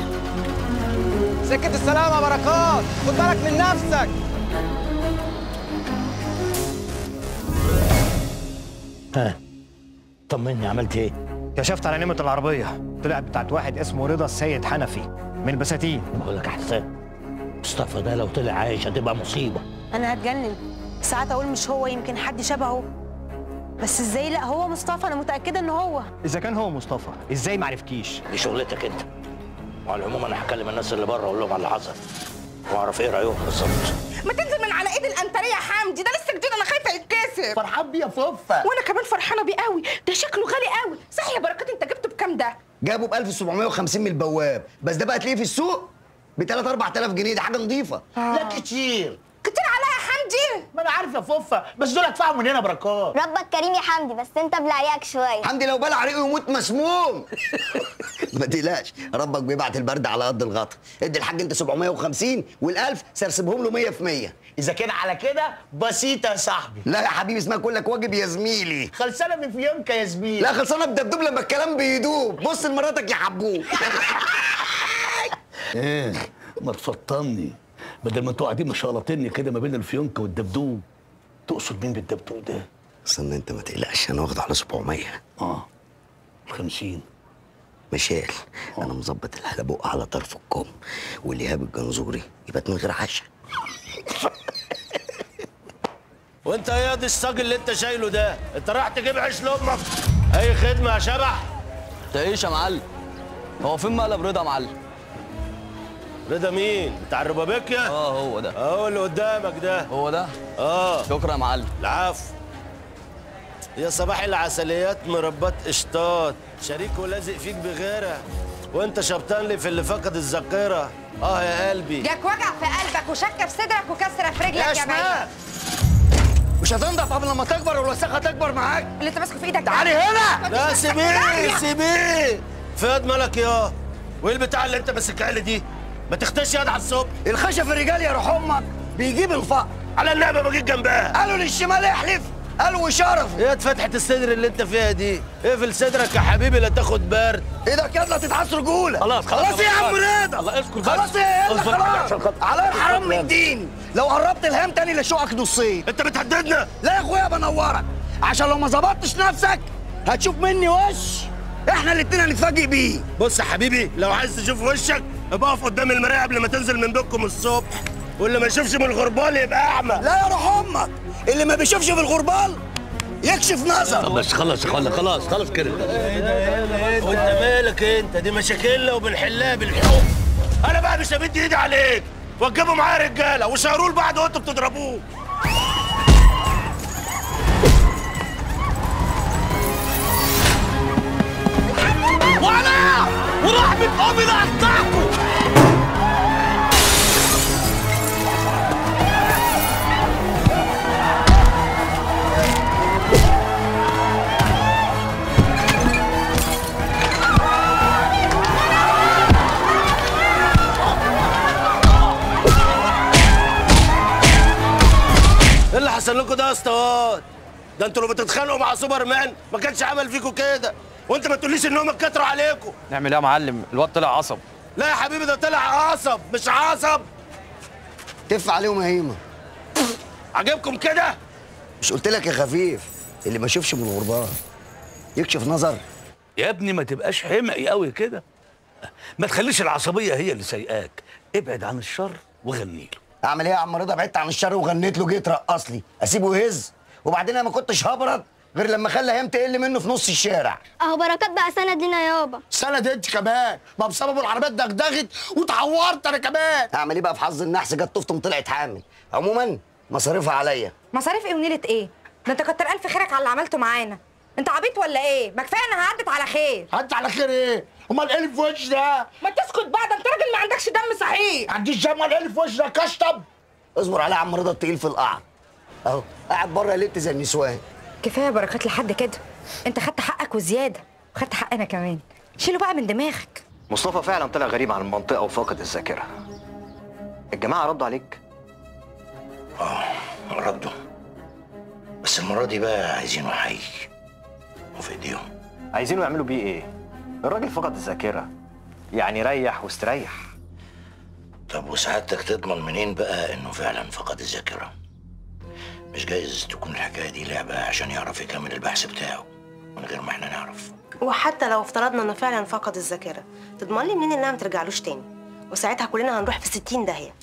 سكة السلامة يا بركات خد بالك من نفسك ها طمني عملت ايه؟ كشفت على نمرة العربية طلعت بتاعت واحد اسمه رضا السيد حنفي من البساتين بقول لك يا حسام مصطفى ده لو طلع عايش هتبقى مصيبه انا هتجنن ساعات اقول مش هو يمكن حد شبهه بس ازاي لا هو مصطفى انا متاكده ان هو إذا كان هو مصطفى إزاي معرفتكيش؟ دي شغلتك انت وعلى العموم انا هكلم الناس اللي بره اقول لهم على اللي حصل واعرف ايه رايهم بالظبط ما تنزل من على ايد الانتريه يا حمدي ده لسه جديد انا خايفه يتكسر فرحان بيه يا فوفا وانا كمان فرحانه بيه قوي ده شكله غالي قوي صح يا بركات انت جبته بكام ده جابه ب 1750 من البواب بس ده بقى تلاقيه في السوق ب 3 4000 جنيه دي حاجه نظيفه لا كتير كتير عليا يا حمدي ما انا عارف يا فوفا بس دول ادفعهم من هنا بركات ربك كريم يا حمدي بس انت بلعياك شويه حمدي لو بلع عليه يموت مسموم ما تقلقش ربك بيبعت البرد على قد الغطا ادي الحاج انت 750 وال1000 سرسبهم له 100 في 100 اذا كده على كده بسيطه يا صاحبي لا يا حبيبي اسمها كلك واجب يا زميلي خلصانه من فيونكه يا زميلي لا خلصانه بدبدوب لما الكلام بيدوب بص لمراتك يا حبوب ايه ما تفطمني بدل ما انتوا قاعدين مشقلطيني كده ما بين الفيونكه والدبدوب تقصد مين بالدبدوب ده؟ استنى انت ما تقلقش انا واخده على 700 اه 50 مشال انا مظبط الحلبوق على طرف الكم والايهاب الجنزوري يبقى من غير عشاء وانت ايه يا دي الصاج اللي انت شايله ده انت رايح تجيب عيش لامك اي خدمه يا شبح تعيش يا معلم هو فين مقلب رضا يا معلم رضا مين بتاع الربابيكيا اه هو ده اهو اللي قدامك ده هو ده اه شكرا يا معلم العفو يا صباح العسليات مربات قشطات شريك ولازق فيك بغيرها وانت شبطان لي في اللي فقد الذاكره اه يا قلبي جاك وجع في قلبك وشكه في صدرك وكسره في رجلك يا يا شمال. معلم مش هتنضف قبل لما تكبر والوساخه تكبر معاك اللي انت ماسكه في ايدك ده. تعالي هنا لا سيبيه سيبيه فؤاد مالك يا وايه البتاع اللي انت ماسكها لي دي ما تختش يد على الصبح الخشب الرجال يا روح امك بيجيب الفقر على النعمه بجيب جنبها قالوا للشمال احلف قالوا شرف ايه فتحة الصدر اللي انت فيها دي اقفل صدرك يا حبيبي لا تاخد برد ايدك يلا تتعصر رجوله خلاص خلاص خلاص يا عم رضا الله اسكت خلاص يا يلا اصبر عشان خلاص خاطر- على الحرام من اصبر. الدين لو قربت الهام تاني لشوقك نصين انت بتهددنا لا يا اخويا بنورك عشان لو ما ظبطتش نفسك هتشوف مني وش احنا الاتنين هنتفاجئ بيه بص يا حبيبي لو عايز تشوف وشك ابقى اقف قدام المرايه قبل ما تنزل من بيتكم الصبح واللي ما يشوفش من الغربال يبقى اعمى لا يا روح امك اللي ما بيشوفش في الغربال يكشف نظر بس خلاص خلاص خلاص خلاص كده وانت مالك انت دي مشاكلنا وبنحلها بالحب انا بقى مش همد ايدي عليك وجبوا معايا رجاله وشاروه لبعض وانتوا بتضربوه ورحمة أمي لأقطعكم ايه اللي حصل لكم ده يا اسطوات؟ ده انتوا لو بتتخانقوا مع سوبر مان ما كانش عمل فيكم كده وانت ما تقوليش ان هم اتكتروا عليكم نعمل ايه يا معلم الواد طلع عصب لا يا حبيبي ده طلع عصب مش عصب تف عليهم يا هيما عجبكم كده مش قلت لك يا خفيف اللي ما يشوفش من الغربان يكشف نظر يا ابني ما تبقاش حمقي قوي كده ما تخليش العصبيه هي اللي سايقاك ابعد عن الشر وغني له اعمل ايه يا عم رضا بعدت عن الشر وغنيت له جيت رقص لي اسيبه يهز وبعدين انا ما كنتش هبرد غير لما خلى هيام تقل منه في نص الشارع اهو بركات بقى سند لينا يابا سند انت كمان ما بسبب العربيه دغدغت واتعورت انا كمان اعمل ايه بقى في حظ النحس جت تفطم طلعت حامل عموما مصاريفها عليا مصاريف ايه ونيلة ايه؟ ده انت كتر الف خيرك على اللي عملته معانا انت عبيط ولا ايه؟ ما كفايه انها عدت على خير عدت على خير ايه امال ايه اللي في وش ده ما تسكت بقى ده انت راجل ما عندكش دم صحيح عنديش دم ولا ايه اللي في وش ده كشطب اصبر على عم رضا التقيل في القعر اهو قاعد بره ليت زي النسوان كفايه بركات لحد كده انت خدت حقك وزياده وخدت حقنا كمان شيله بقى من دماغك مصطفى فعلا طلع غريب عن المنطقه وفاقد الذاكره الجماعه ردوا عليك ردوا بس المرة دي بقى عايزينه حي وفي ايديهم عايزينه يعملوا بيه ايه الراجل فقد الذاكره يعني ريح واستريح طب وسعادتك تضمن منين بقى انه فعلا فقد الذاكرة مش جايز تكون الحكاية دي لعبة عشان يعرف يكمل البحث بتاعه من غير ما احنا نعرف وحتى لو افترضنا انه فعلا فقد الذاكره تضمن لي منين انها ما ترجعلوش تاني وساعتها كلنا هنروح في 60 داهيه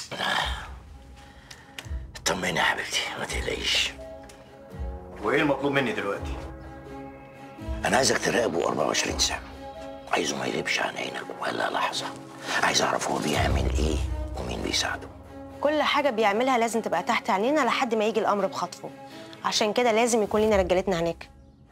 اطمني يا حبيبتي ما تقلقيش وايه المطلوب مني دلوقتي انا عايزك تراقبه 24 ساعة عايزه ما يغيبش عن عينك ولا لحظة عايز اعرف هو بيعمل ايه ومين بيساعده كل حاجه بيعملها لازم تبقى تحت عينينا لحد ما يجي الامر بخطفه عشان كده لازم يكون لينا رجالتنا هناك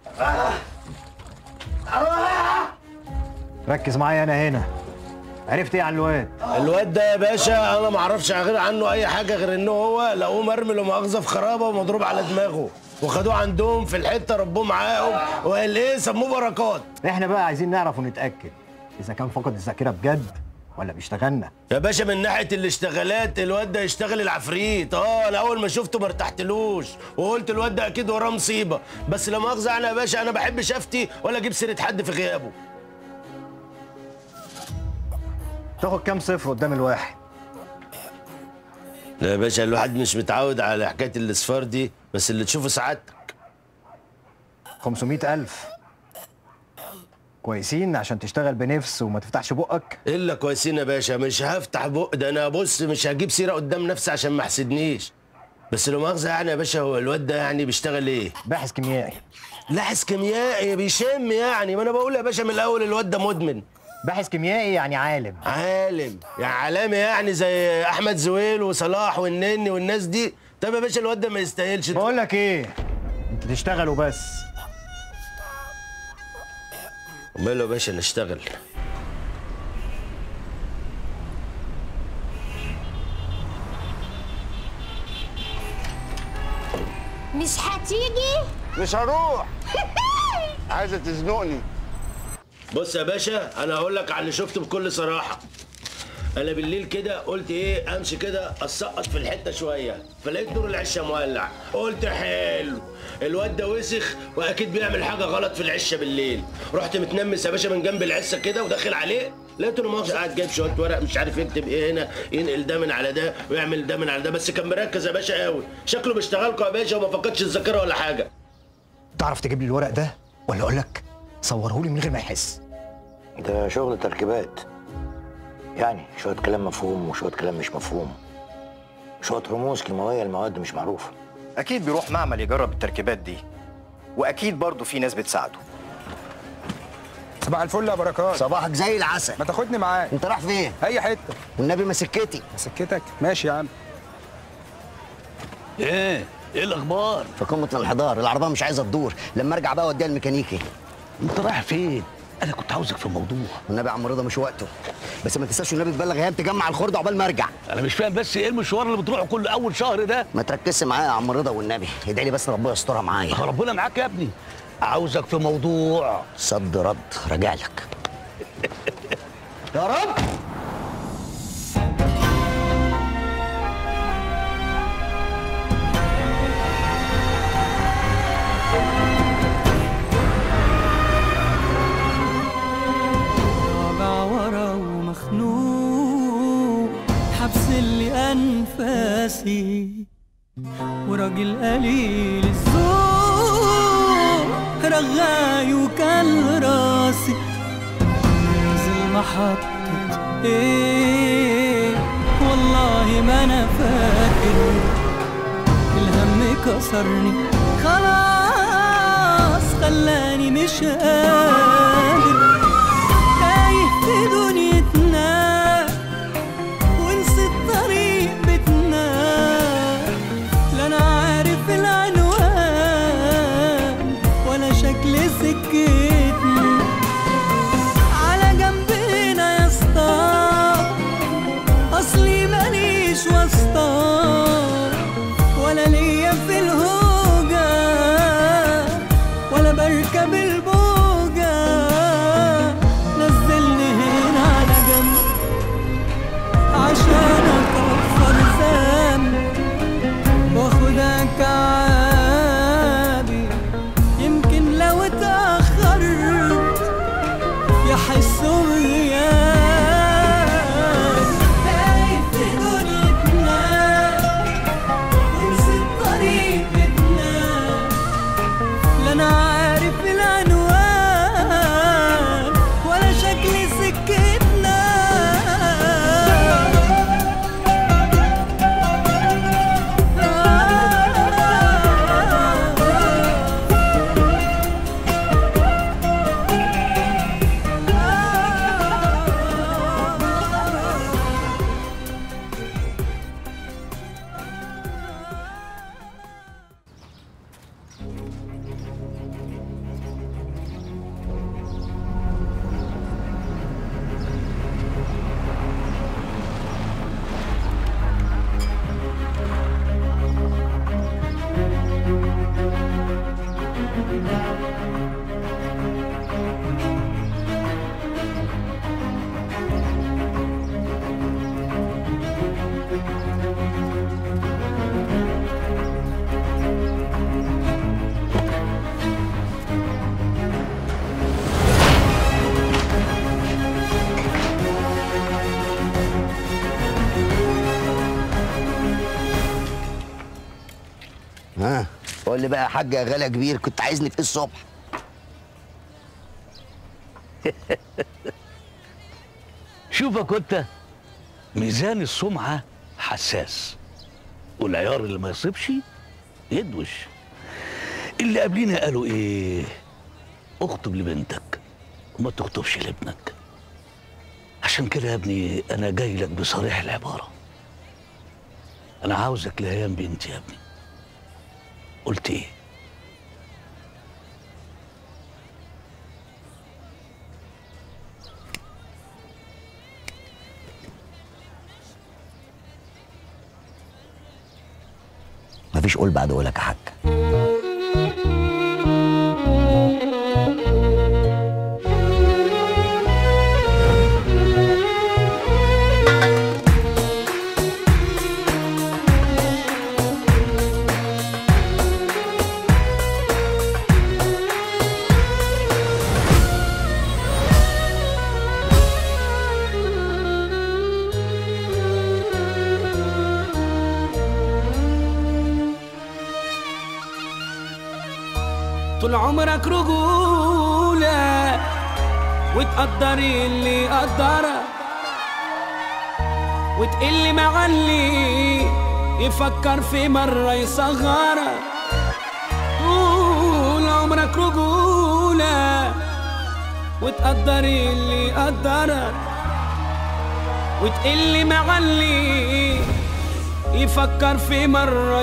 ركز معايا انا هنا عرفت ايه عن الواد الواد ده يا باشا انا ما اعرفش غير عنه اي حاجه غير ان هو لقوه مرمي له مؤاخذه في خرابه ومضروب على دماغه وخدوه عندهم في الحته ربوه معاهم وقال ايه سموه بركات احنا بقى عايزين نعرف ونتاكد اذا كان فقد الذاكره بجد ولا بيشتغلنا يا باشا من ناحيه الاشتغالات الواد ده يشتغل العفريت اه انا اول ما شفته ما ارتحتلوش وقلت الواد ده اكيد وراه مصيبه بس لا مؤاخذه انا يا باشا انا بحب شفتي ولا اجيب سيره حد في غيابه تاخد كام صفر قدام الواحد لا يا باشا الواحد مش متعود على حكايه الاصفار دي بس اللي تشوفه سعادتك 500000 كويسين عشان تشتغل بنفس وما تفتحش بقك الا كويسين يا باشا مش هفتح بق ده انا بص مش هجيب سيره قدام نفسي عشان ما احسدنيش بس لو مؤاخذه يعني يا باشا هو الواد ده يعني بيشتغل ايه؟ باحث كيميائي لاحظ كيميائي بيشم يعني ما انا بقول يا باشا من الاول الواد ده مدمن باحث كيميائي يعني عالم عالم يعني عالمي يعني زي احمد زويل وصلاح والنني والناس دي طب يا باشا الواد ده ما يستاهلش بقول لك ايه انت تشتغل وبس وماله يا باشا نشتغل مش هتيجي مش هروح عايزه تزنقني بص يا باشا انا هقول لك على اللي شفته بكل صراحه انا بالليل كده قلت ايه امشي كده اسقط في الحته شويه فلقيت نور العشه مولع قلت حلو الواد ده وسخ واكيد بيعمل حاجه غلط في العشه بالليل رحت متنمس يا باشا من جنب العشه كده وداخل عليه لقيته لا مؤاخذه قاعد جايب شويه ورق مش عارف يكتب ايه هنا ينقل ده من على ده ويعمل ده من على ده بس كان مركز يا باشا قوي شكله بيشتغلكوا يا باشا وما فقدش الذاكره ولا حاجه تعرف تجيب لي الورق ده ولا اقول لك صوره لي من غير ما يحس ده شغل تركيبات يعني شوية كلام مفهوم وشوية كلام مش مفهوم شوية رموز كيماوية المواد مش معروفة اكيد بيروح معمل يجرب التركيبات دي واكيد برضه في ناس بتساعده صباح الفل يا بركات صباحك زي العسل ما تاخدني معاك انت رايح فين اي حته والنبي ما سكتي سكتك ماشي يا عم ايه ايه الاخبار في قمه الانحدار العربيه مش عايزه تدور لما ارجع بقى اوديها الميكانيكي انت رايح فين انا كنت عاوزك في موضوع والنبي يا عم رضا مش وقته بس ما تنساش النبي تبلغ ايهاب تجمع الخرده عقبال ما ارجع انا مش فاهم بس ايه المشوار اللي بتروحه كل اول شهر ده ما تركزش معايا يا عم رضا والنبي ادعي لي بس ربنا يسترها معايا ربنا معاك يا ابني عاوزك في موضوع صد رد راجع لك يا رب راجع ورا ومخنوق حبس اللي أنفاسي وراجل قليل الذوق رغاي وكل راسي نازل محطة ايه والله ما انا فاكر الهم كسرني خلاص خلاني مش قادر تايه في دنيتنا ونسيت طريق بيتنا لا انا عارف العنوان ولا شكل سكتنا على جنبنا يا اسطى اصلي ماليش واسطة ولا ليا في الهوجة ولا بركب البوجة نزلني هنا على جنب عشان اكفر ذنب واخدها كعابي يمكن لو اتأخرت يحسوا بغياب تايه في دنيتنا ونسيت طريق بيتنا لا انا عارف العنوان ولا شكل سكتنا ها قول لي بقى يا حاج يا غلا كبير كنت عايزني في إيه الصبح شوفك انت ميزان السمعة حساس والعيار اللي ما يصيبش يدوش اللي قبلينا قالوا ايه اخطب لبنتك وما تخطبش لابنك عشان كده يا ابني انا جاي لك بصريح العبارة انا عاوزك لهيام بنتي يا ابني قلت ايه مفيش قول بعد قولك يا حاج طول عمرك رجولة وتقدري اللي يقدرك وتقلي مع اللي يفكر في مرة يصغرك طول عمرك رجولة وتقدري اللي يقدرك وتقلي مع اللي يفكر في مرة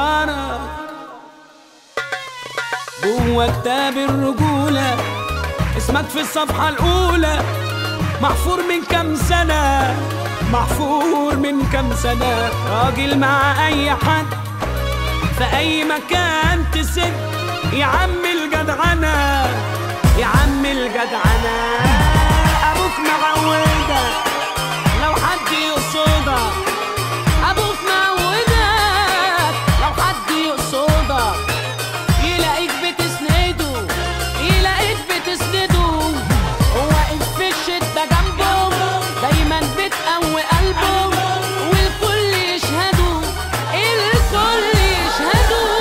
يصغرك جوا كتاب الرجولة اسمك في الصفحة الأولى محفور من كام سنة محفور من كام سنة راجل مع أي حد في أي مكان تسد يا عم الجدعنة يا عم الجدعنة أبوك معودك لو حد يقصدك أبوك معودك لو حد يقصدك يلاقيك بتسنده يلاقيك بتسنده هو واقف في الشدة جنبه دايما بتقوي قلبه والكل يشهدوا الكل يشهدوا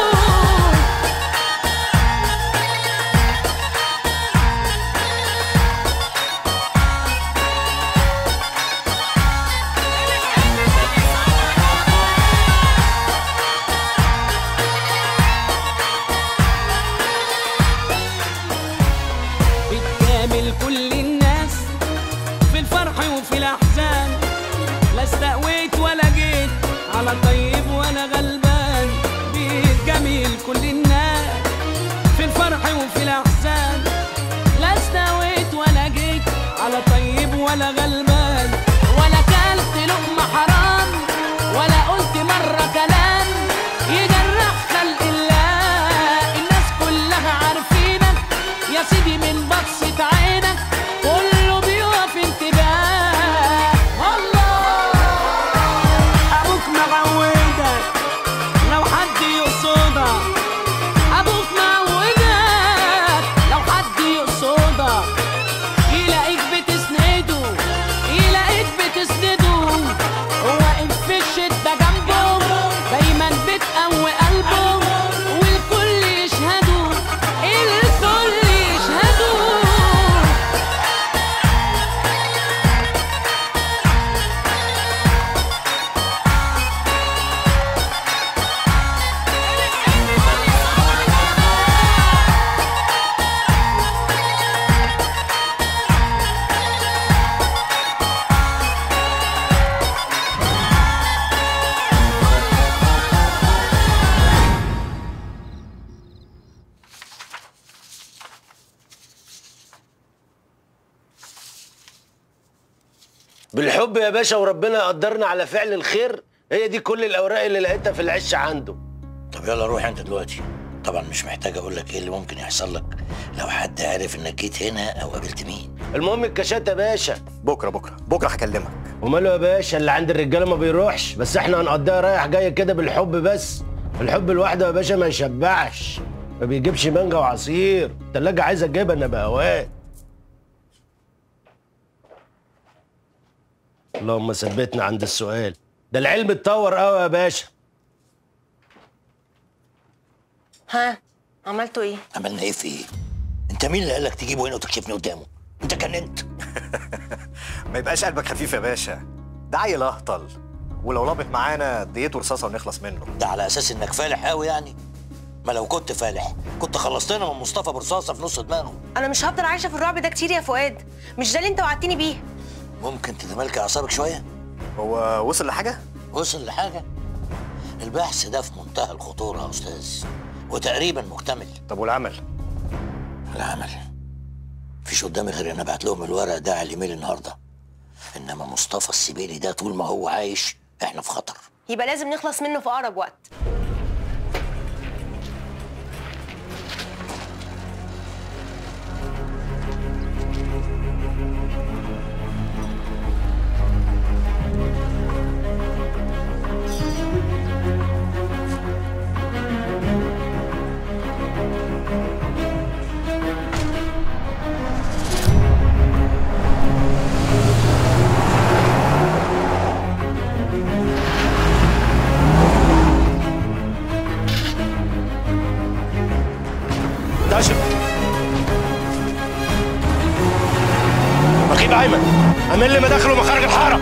بتجامل كل الناس في الفرح وفي الأحزان لا استقويت ولا جيت على طيب ولا غلبان بتجامل كل الناس في الفرح وفي الأحزان لا استويت ولا جيت على طيب ولا غلبان ولا كلت لقمة حرام ولا قلت مرة كلام يجرح خلق الله الناس كلها عارفينك يا سيدي من بصة عينك كله بيقف انتباه الله ابوك معودك لو حد يقصدك ابوك معودك لو حد يقصدك يلاقيك بتسنده يلاقيك بتسنده هو واقف في الشدة جنبه دايما بتقوي قلبه والكل يشهدوا الكل يشهدوا بالحب يا باشا وربنا يقدرنا على فعل الخير هي دي كل الاوراق اللي لقيتها في العش عنده طب يلا روح انت دلوقتي طبعا مش محتاج اقول لك ايه اللي ممكن يحصل لك لو حد عرف انك جيت هنا او قابلت مين المهم الكاشات يا باشا بكره بكره بكره هكلمك وماله يا باشا اللي عند الرجاله ما بيروحش بس احنا هنقضيها رايح جاي كده بالحب بس الحب لوحده يا باشا ما يشبعش ما بيجيبش مانجا وعصير التلاجة عايزه جبنه بهواه اللهم ثبتنا عند السؤال ده العلم اتطور قوي يا باشا ها عملتوا ايه؟ عملنا ايه في ايه انت مين اللي قالك تجيبه هنا وتكشفني قدامه انت كننت ما يبقاش قلبك خفيف يا باشا ده عيل اهطل ولو لابط معانا ديته رصاصه ونخلص منه ده على اساس انك فالح قوي يعني ما لو كنت فالح كنت خلصتنا من مصطفى برصاصه في نص دماغه انا مش هفضل عايشه في الرعب ده كتير يا فؤاد مش ده اللي انت وعدتني بيه ممكن تتملك اعصابك شويه هو وصل لحاجه وصل لحاجه البحث ده في منتهى الخطوره يا استاذ وتقريبا مكتمل طب والعمل العمل مفيش قدامي غير ان ابعت لهم الورق ده على الايميل النهارده انما مصطفى السبيلي ده طول ما هو عايش احنا في خطر يبقى لازم نخلص منه في اقرب وقت انتشر رقيب ايمن اعمل لي مداخل ومخارج الحاره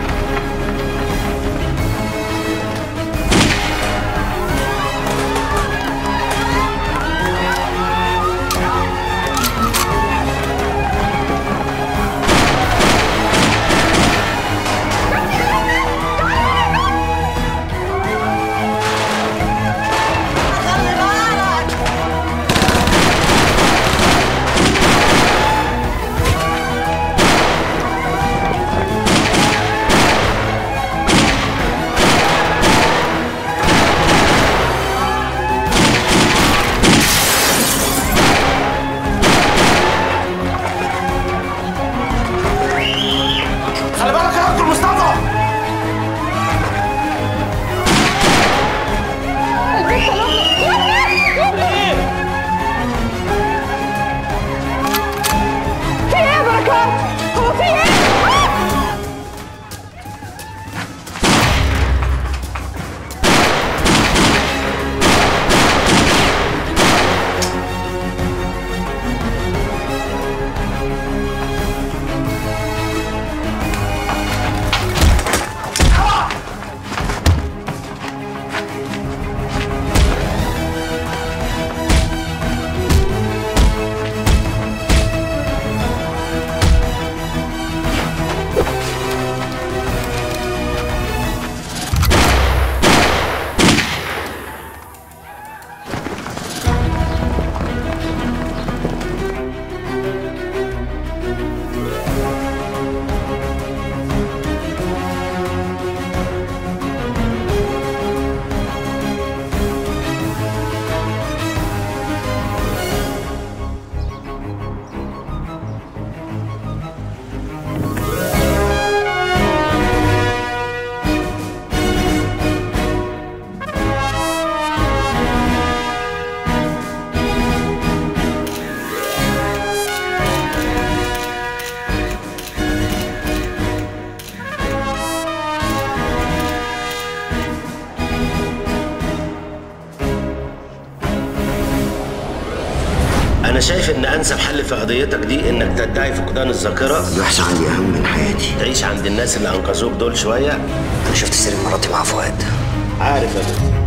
انا شايف ان انسب حل في قضيتك دي انك تدعي فقدان الذاكره يحصل عندي اهم من حياتي تعيش عند الناس اللي انقذوك دول شويه انا شفت سيرة مراتي مع فؤاد عارف انا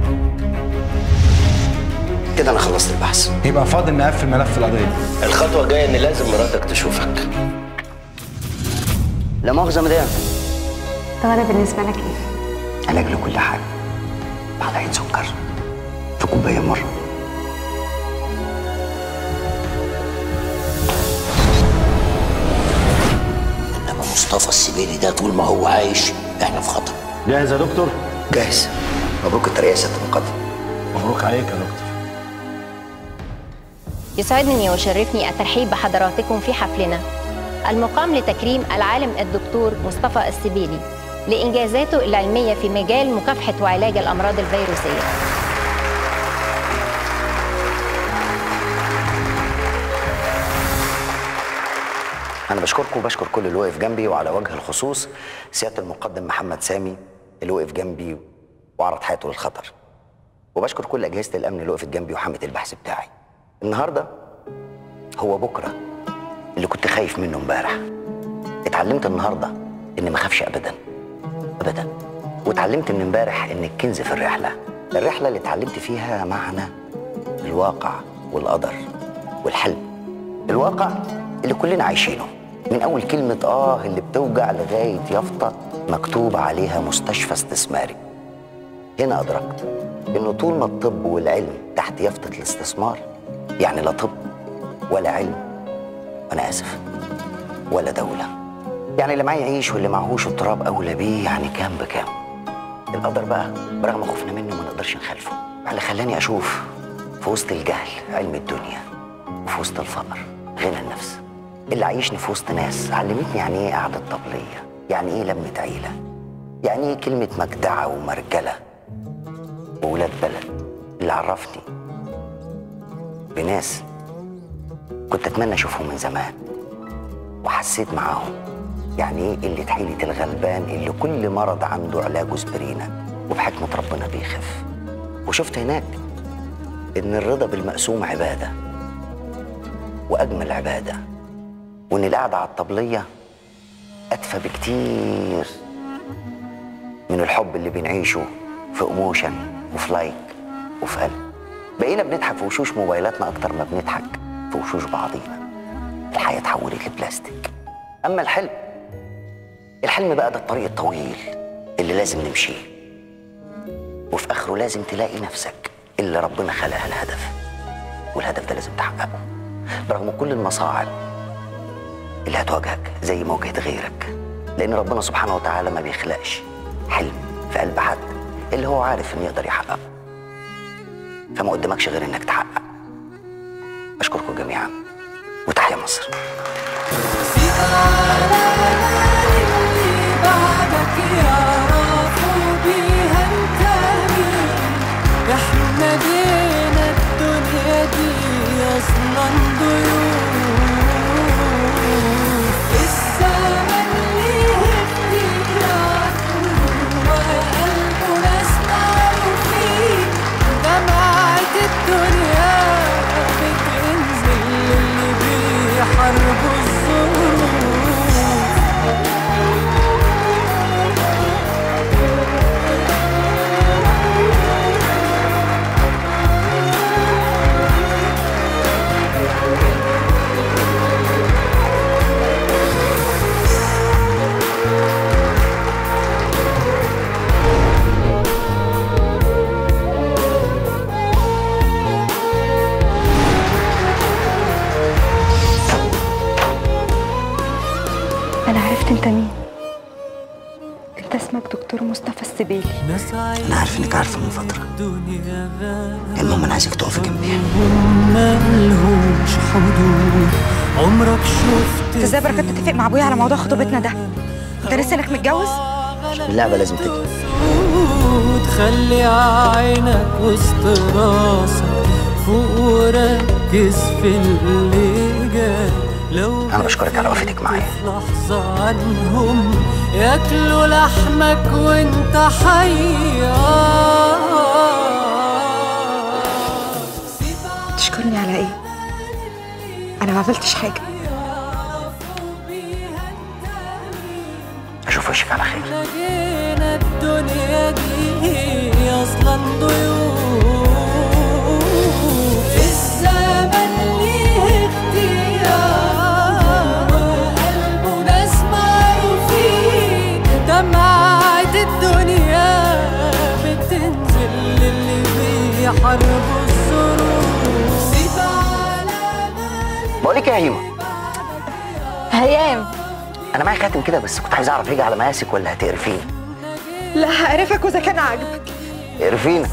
كده انا خلصت البحث يبقى فاضل نقفل ملف القضيه الخطوه الجايه ان لازم مراتك تشوفك لا مؤاخذه مدام طارق بالنسبه لك ايه علاج لكل حاجه معلقه سكر في كوبايه مره انما مصطفى السبيلي ده طول ما هو عايش احنا في خطر جاهز يا دكتور جاهز مبروك الترقيه يا ست المقدم مبروك عليك يا دكتور يسعدني ويشرفني الترحيب بحضراتكم في حفلنا المقام لتكريم العالم الدكتور مصطفى السبيلي لإنجازاته العلمية في مجال مكافحة وعلاج الأمراض الفيروسية انا بشكركم وبشكر كل اللي وقف جنبي وعلى وجه الخصوص سياده المقدم محمد سامي اللي وقف جنبي وعرض حياته للخطر وبشكر كل اجهزه الامن اللي وقفت جنبي وحمت البحث بتاعي النهارده هو بكره اللي كنت خايف منه امبارح اتعلمت النهارده اني ما اخافش ابدا ابدا واتعلمت من امبارح ان الكنز في الرحله الرحله اللي اتعلمت فيها معنى الواقع والقدر والحلم الواقع اللي كلنا عايشينه من اول كلمه اه اللي بتوجع لغايه يافطه مكتوب عليها مستشفى استثماري هنا ادركت انه طول ما الطب والعلم تحت يافطه الاستثمار يعني لا طب ولا علم انا اسف ولا دوله يعني اللي معاه يعيش واللي معهوش التراب اولى بيه يعني كام بكام القدر بقى برغم خوفنا منه ما نقدرش نخالفه اللي خلاني اشوف في وسط الجهل علم الدنيا وفي وسط الفقر غنى النفس اللي عايشني في وسط ناس علمتني يعني ايه قعدة طبلية يعني ايه لمة عيلة يعني ايه كلمة مجدعة ومرجلة وولاد بلد اللي عرفني بناس كنت اتمنى اشوفهم من زمان وحسيت معاهم يعني ايه قلة حيلة الغلبان اللي كل مرض عنده علاجه سبرينا وبحكمة ربنا بيخف وشفت هناك ان الرضا بالمقسوم عباده واجمل عباده وان القعده على الطبليه ادفى بكتير من الحب اللي بنعيشه في ايموشن وفي لايك وفي قلب بقينا بنضحك في وشوش موبايلاتنا اكتر ما بنضحك في وشوش بعضينا الحياه اتحولت لبلاستيك اما الحلم الحلم بقى ده الطريق الطويل اللي لازم نمشيه وفي اخره لازم تلاقي نفسك اللي ربنا خلقها الهدف والهدف ده لازم تحققه برغم كل المصاعب اللي هتواجهك زي ما واجهت غيرك لان ربنا سبحانه وتعالى ما بيخلقش حلم في قلب حد اللي هو عارف انه يقدر يحققه فما قدامكش غير انك تحقق اشكركم جميعا وتحيا مصر بعدك يعرفوا بيها انت مين احنا بينا الدنيا دي اصلا ضيوف الزمن ليه اختيار وقلبه ناس معروفين دمعة الدنيا بتنزل للي بيحاربوا الظروف أنا عرفت أنت مين أنت اسمك دكتور مصطفى السبيلي انا عارف انك عارفه من فتره المهم انا عايزك تقف جنبي ملهوش حدود عمرك شفت انت ازاي بركات تتفق مع ابويا على موضوع خطوبتنا ده انت لسه انك متجوز اللعبه لازم تكمل خلي عينك وسط راسك فوق وركز في اللي جاي لو انا بشكرك على وقفتك معايا لحظة عنهم ياكلوا لحمك وانت حي تشكرني على إيه؟ ما عملتش حاجه اشوف وشك على خير لقينا الدنيا دي اصلا ضيوف الزمن ليه اختيار وقلبه ناس معروفين دمعة الدنيا بتنزل للي بيحاربوا الظروف سيب على بقول لك يا هيما هيام انا معايا خاتم كده بس كنت عايز اعرف هيجي على مقاسك ولا هتقرفيني لا هعرفك واذا كان عاجبك قرفينا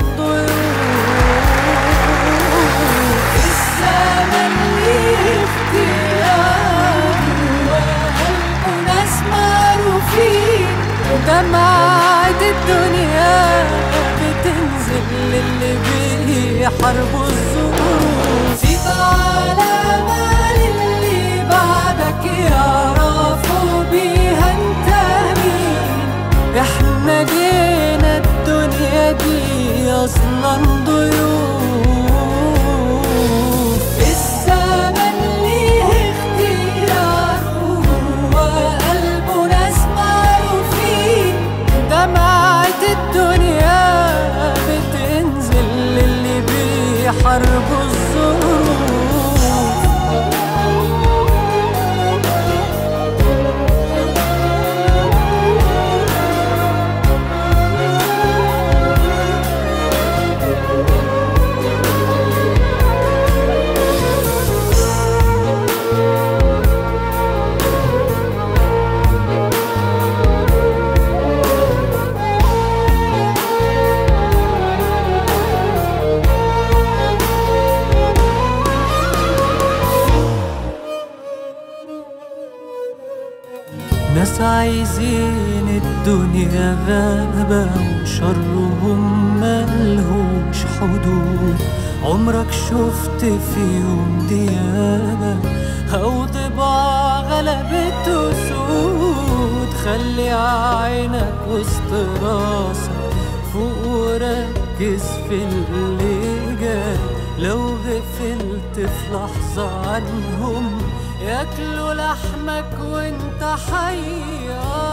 الزمن ليه اختيار وقلبه ناس معروفين دمعة الدنيا بتنزل للي بيحاربوا الظروف سيب على مال اللي بعدك يعرفوا بيها انت مين احنا جينا الدنيا دي اصلا ضيوف الزمن ليه اختيار وقلبه ناس معروفين دمعة الدنيا بتنزل للي بيحاربوا الظروف ناس عايزين الدنيا غابة وشرهم ملهوش حدود عمرك شفت في يوم ديابة أو ضباع غلبت سود خلي عينك وسط راسك فوق وركز في اللي جاي لو غفلت في لحظة عنهم ياكلوا لحمك وانت حي